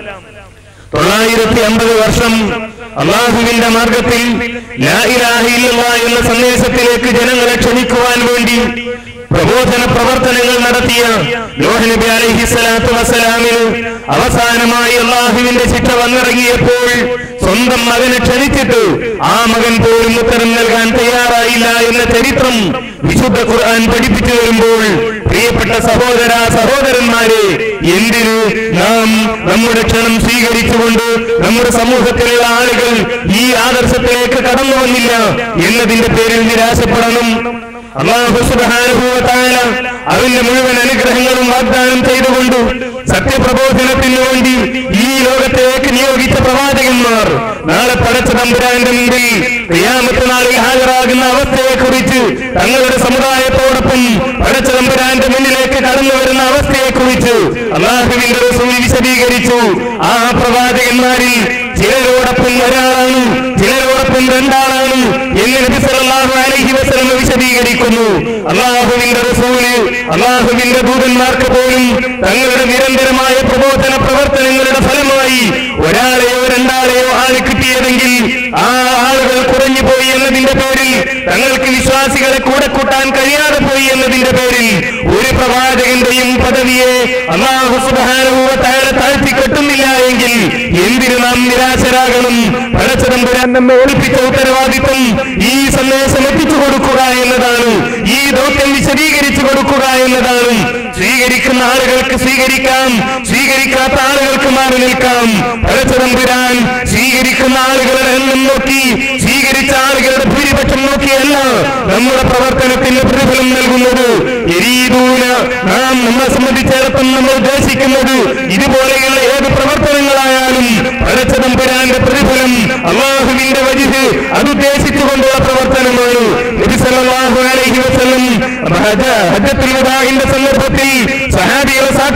തൊള്ളായിരത്തി അമ്പത് വർഷം അള്ളാഹുവിന്റെ മാർഗത്തിൽ ലാ ഇലാഹ ഇല്ലല്ലാഹ് എന്ന സന്ദേശത്തിലേക്ക് ജനങ്ങളെ ക്ഷണിക്കുവാൻ വേണ്ടി പ്രബോധന പ്രവർത്തനങ്ങൾ നടത്തിയ നോഹ് നബി അലൈഹി സ്വലാത്തു വസ്സലാമിന് അവസാനമായി അള്ളാഹുവിന്റെ ശിക്ഷ വന്നിറങ്ങിയപ്പോൾ സ്വന്തം മകനെ ക്ഷണിച്ചിട്ട് ആ മകൻ പോലും ഉത്തരം നൽകാൻ തയ്യാറായില്ല എന്ന ചരിത്രം വിശുദ്ധ ഖുർആൻ പഠിപ്പിച്ചു വരുമ്പോൾ പ്രിയപ്പെട്ട സഹോദര സഹോദരന്മാരെ എന്തിന് നാം നമ്മുടെ ക്ഷണം സ്വീകരിച്ചുകൊണ്ട് നമ്മുടെ സമൂഹത്തിലുള്ള ആളുകൾ ഈ ആദർശത്തിലേക്ക് കടന്നു വന്നില്ല എന്നതിന്റെ പേരിൽ നിരാശപ്പെടണം അള്ളാഹു സുബ്ഹാനഹു വ തആല അവന്റെ മുഴുവൻ അനുഗ്രഹങ്ങളും വാഗ്ദാനം ചെയ്തുകൊണ്ട് സത്യപ്രബോധനത്തിന് വേണ്ടി ഈ ലോകത്തേക്ക് നിയോഗിച്ച പ്രവാചകന്മാർ നാളെ പടച്ച തമ്പുരാന്റെ മുമ്പിൽ ക്രിയാമത്ത് നാളിൽ ഹാജരാകുന്ന അവസ്ഥയെക്കുറിച്ച് തങ്ങളുടെ സമുദായത്തോടൊപ്പം പടച്ച തമ്പുരാന്റെ മുന്നിലേക്ക് കടന്നു വരുന്ന അവസ്ഥയെക്കുറിച്ച് അള്ളാഹുവിന്റെ റസൂൽ വിശദീകരിച്ചു ആ പ്രവാചകന്മാരിൽ ചിലരോടൊപ്പം ഒരാളാണ് ചിലരോടൊപ്പം രണ്ടാളാണ് എന്ന് നബി സല്ലല്ലാഹു അലൈഹി വസല്ലം വിശദീകരിക്കുന്നു അള്ളാഹുവിന്റെ റസൂല് അള്ളാഹുവിന്റെ ദൂതന്മാർക്ക് പോലും തങ്ങളുടെ നിരന്തരമായ പ്രബോധന പ്രവർത്തനങ്ങളുടെ ഫലമായി ഒരാളെയോ രണ്ടാളെയോ ആള് കിട്ടിയതെങ്കിൽ ആ ആളുകൾ കുറഞ്ഞു പോയി എന്നതിന്റെ പേരിൽ തങ്ങൾക്ക് വിശ്വാസികളെ കൂടെ കൂട്ടാൻ കഴിയാതെ പോയി എന്നതിന്റെ പേരിൽ ഒരു പ്രവാചകന്റെയും പദവിയെ അള്ളാഹു സുബ്ഹാനഹു വ തആല താഴ്ത്തി കെട്ടുന്നില്ല എങ്കിൽ എന്തിനു നാം നിരാശരാകണം പടച്ചതമ്പുരാൻ നമ്മെ ഒളിപ്പിച്ച ഉത്തരവാദിത്വം ഈ സന്ദേശം എത്തിച്ചു കൊടുക്കുക എന്നതാണ് ഈ ദൗത്യം വിശദീകരിച്ചു കൊടുക്കുക എന്നതാണ് സ്വീകരിക്കുന്ന ആളുകൾക്ക് സ്വീകരിക്കാം സ്വീകരിക്കാത്ത ആളുകൾക്ക് മാറി നിൽക്കാം പടച്ചതമ്പുരാൻ സ്വീകരിക്കുന്ന ആളുകളുടെ എണ്ണം നോക്കി സ്വീകരിച്ച ആളുകളുടെ ഭൂരിപക്ഷം നോക്കിയല്ല നമ്മുടെ പ്രവർത്തനത്തിന് പ്രതിഫലം നൽകുന്നത് എരീതൂന നാം നമ്മളെ സംബന്ധിച്ചിടത്തോളം നമ്മൾ ഉദ്ദേശിക്കുന്നത് ഇതുപോലെയുള്ള ഏത് പ്രവർത്തനങ്ങളായാലും പടച്ചതമ്പുരാന്റെ പ്രതിഫലം അള്ളാഹുവിന്റെ വജിത് അതുദ്ദേശിച്ചുകൊണ്ടുള്ള പ്രവർത്തനമാണ് നബി സല്ലല്ലാഹു അലൈഹി വസല്ലം ഹജ്ജ- ഹജ്ജത്തുൽ വദാഇന്റെ സന്ദർഭത്തിൽ സഹാബികളെ സാക്ഷി നിർത്തിക്കൊണ്ട്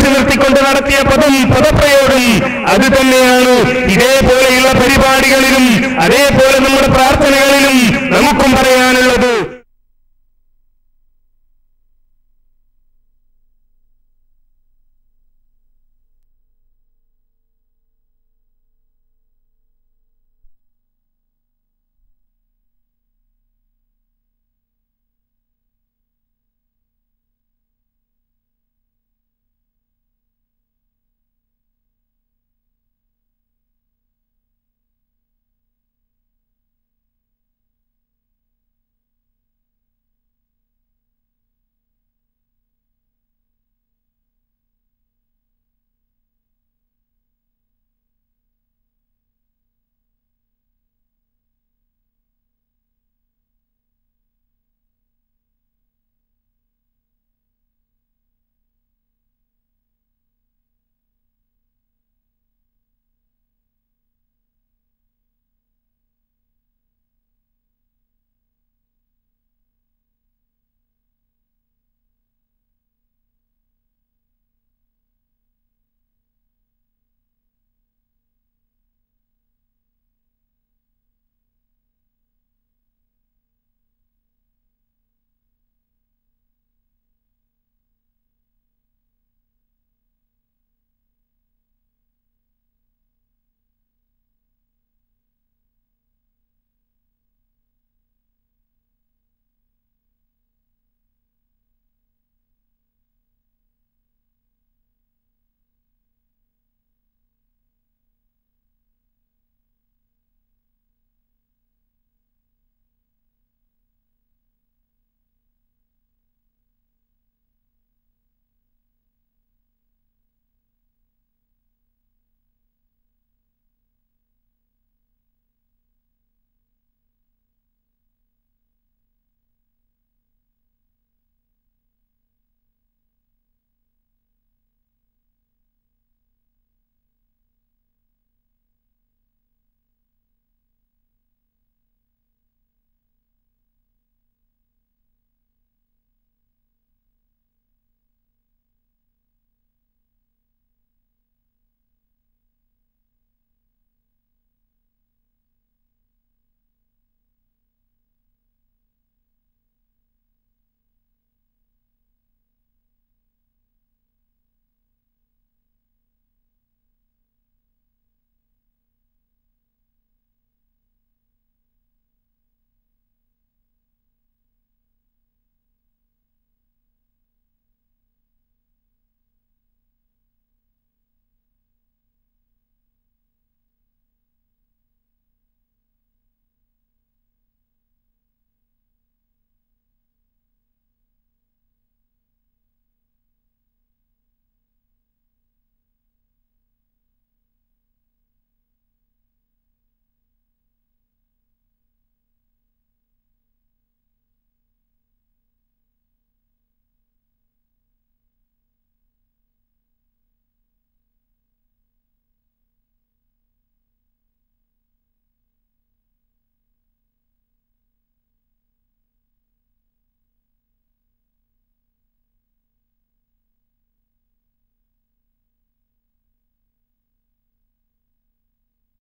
കൊണ്ട് നടത്തിയ പദം പദപ്രയോഗം അത് തന്നെയാണ് ഇതേപോലെയുള്ള പരിപാടികളിലും അതേപോലെ നമ്മുടെ പ്രാർത്ഥനകളിലും നമുക്കും പറയാനുള്ളത്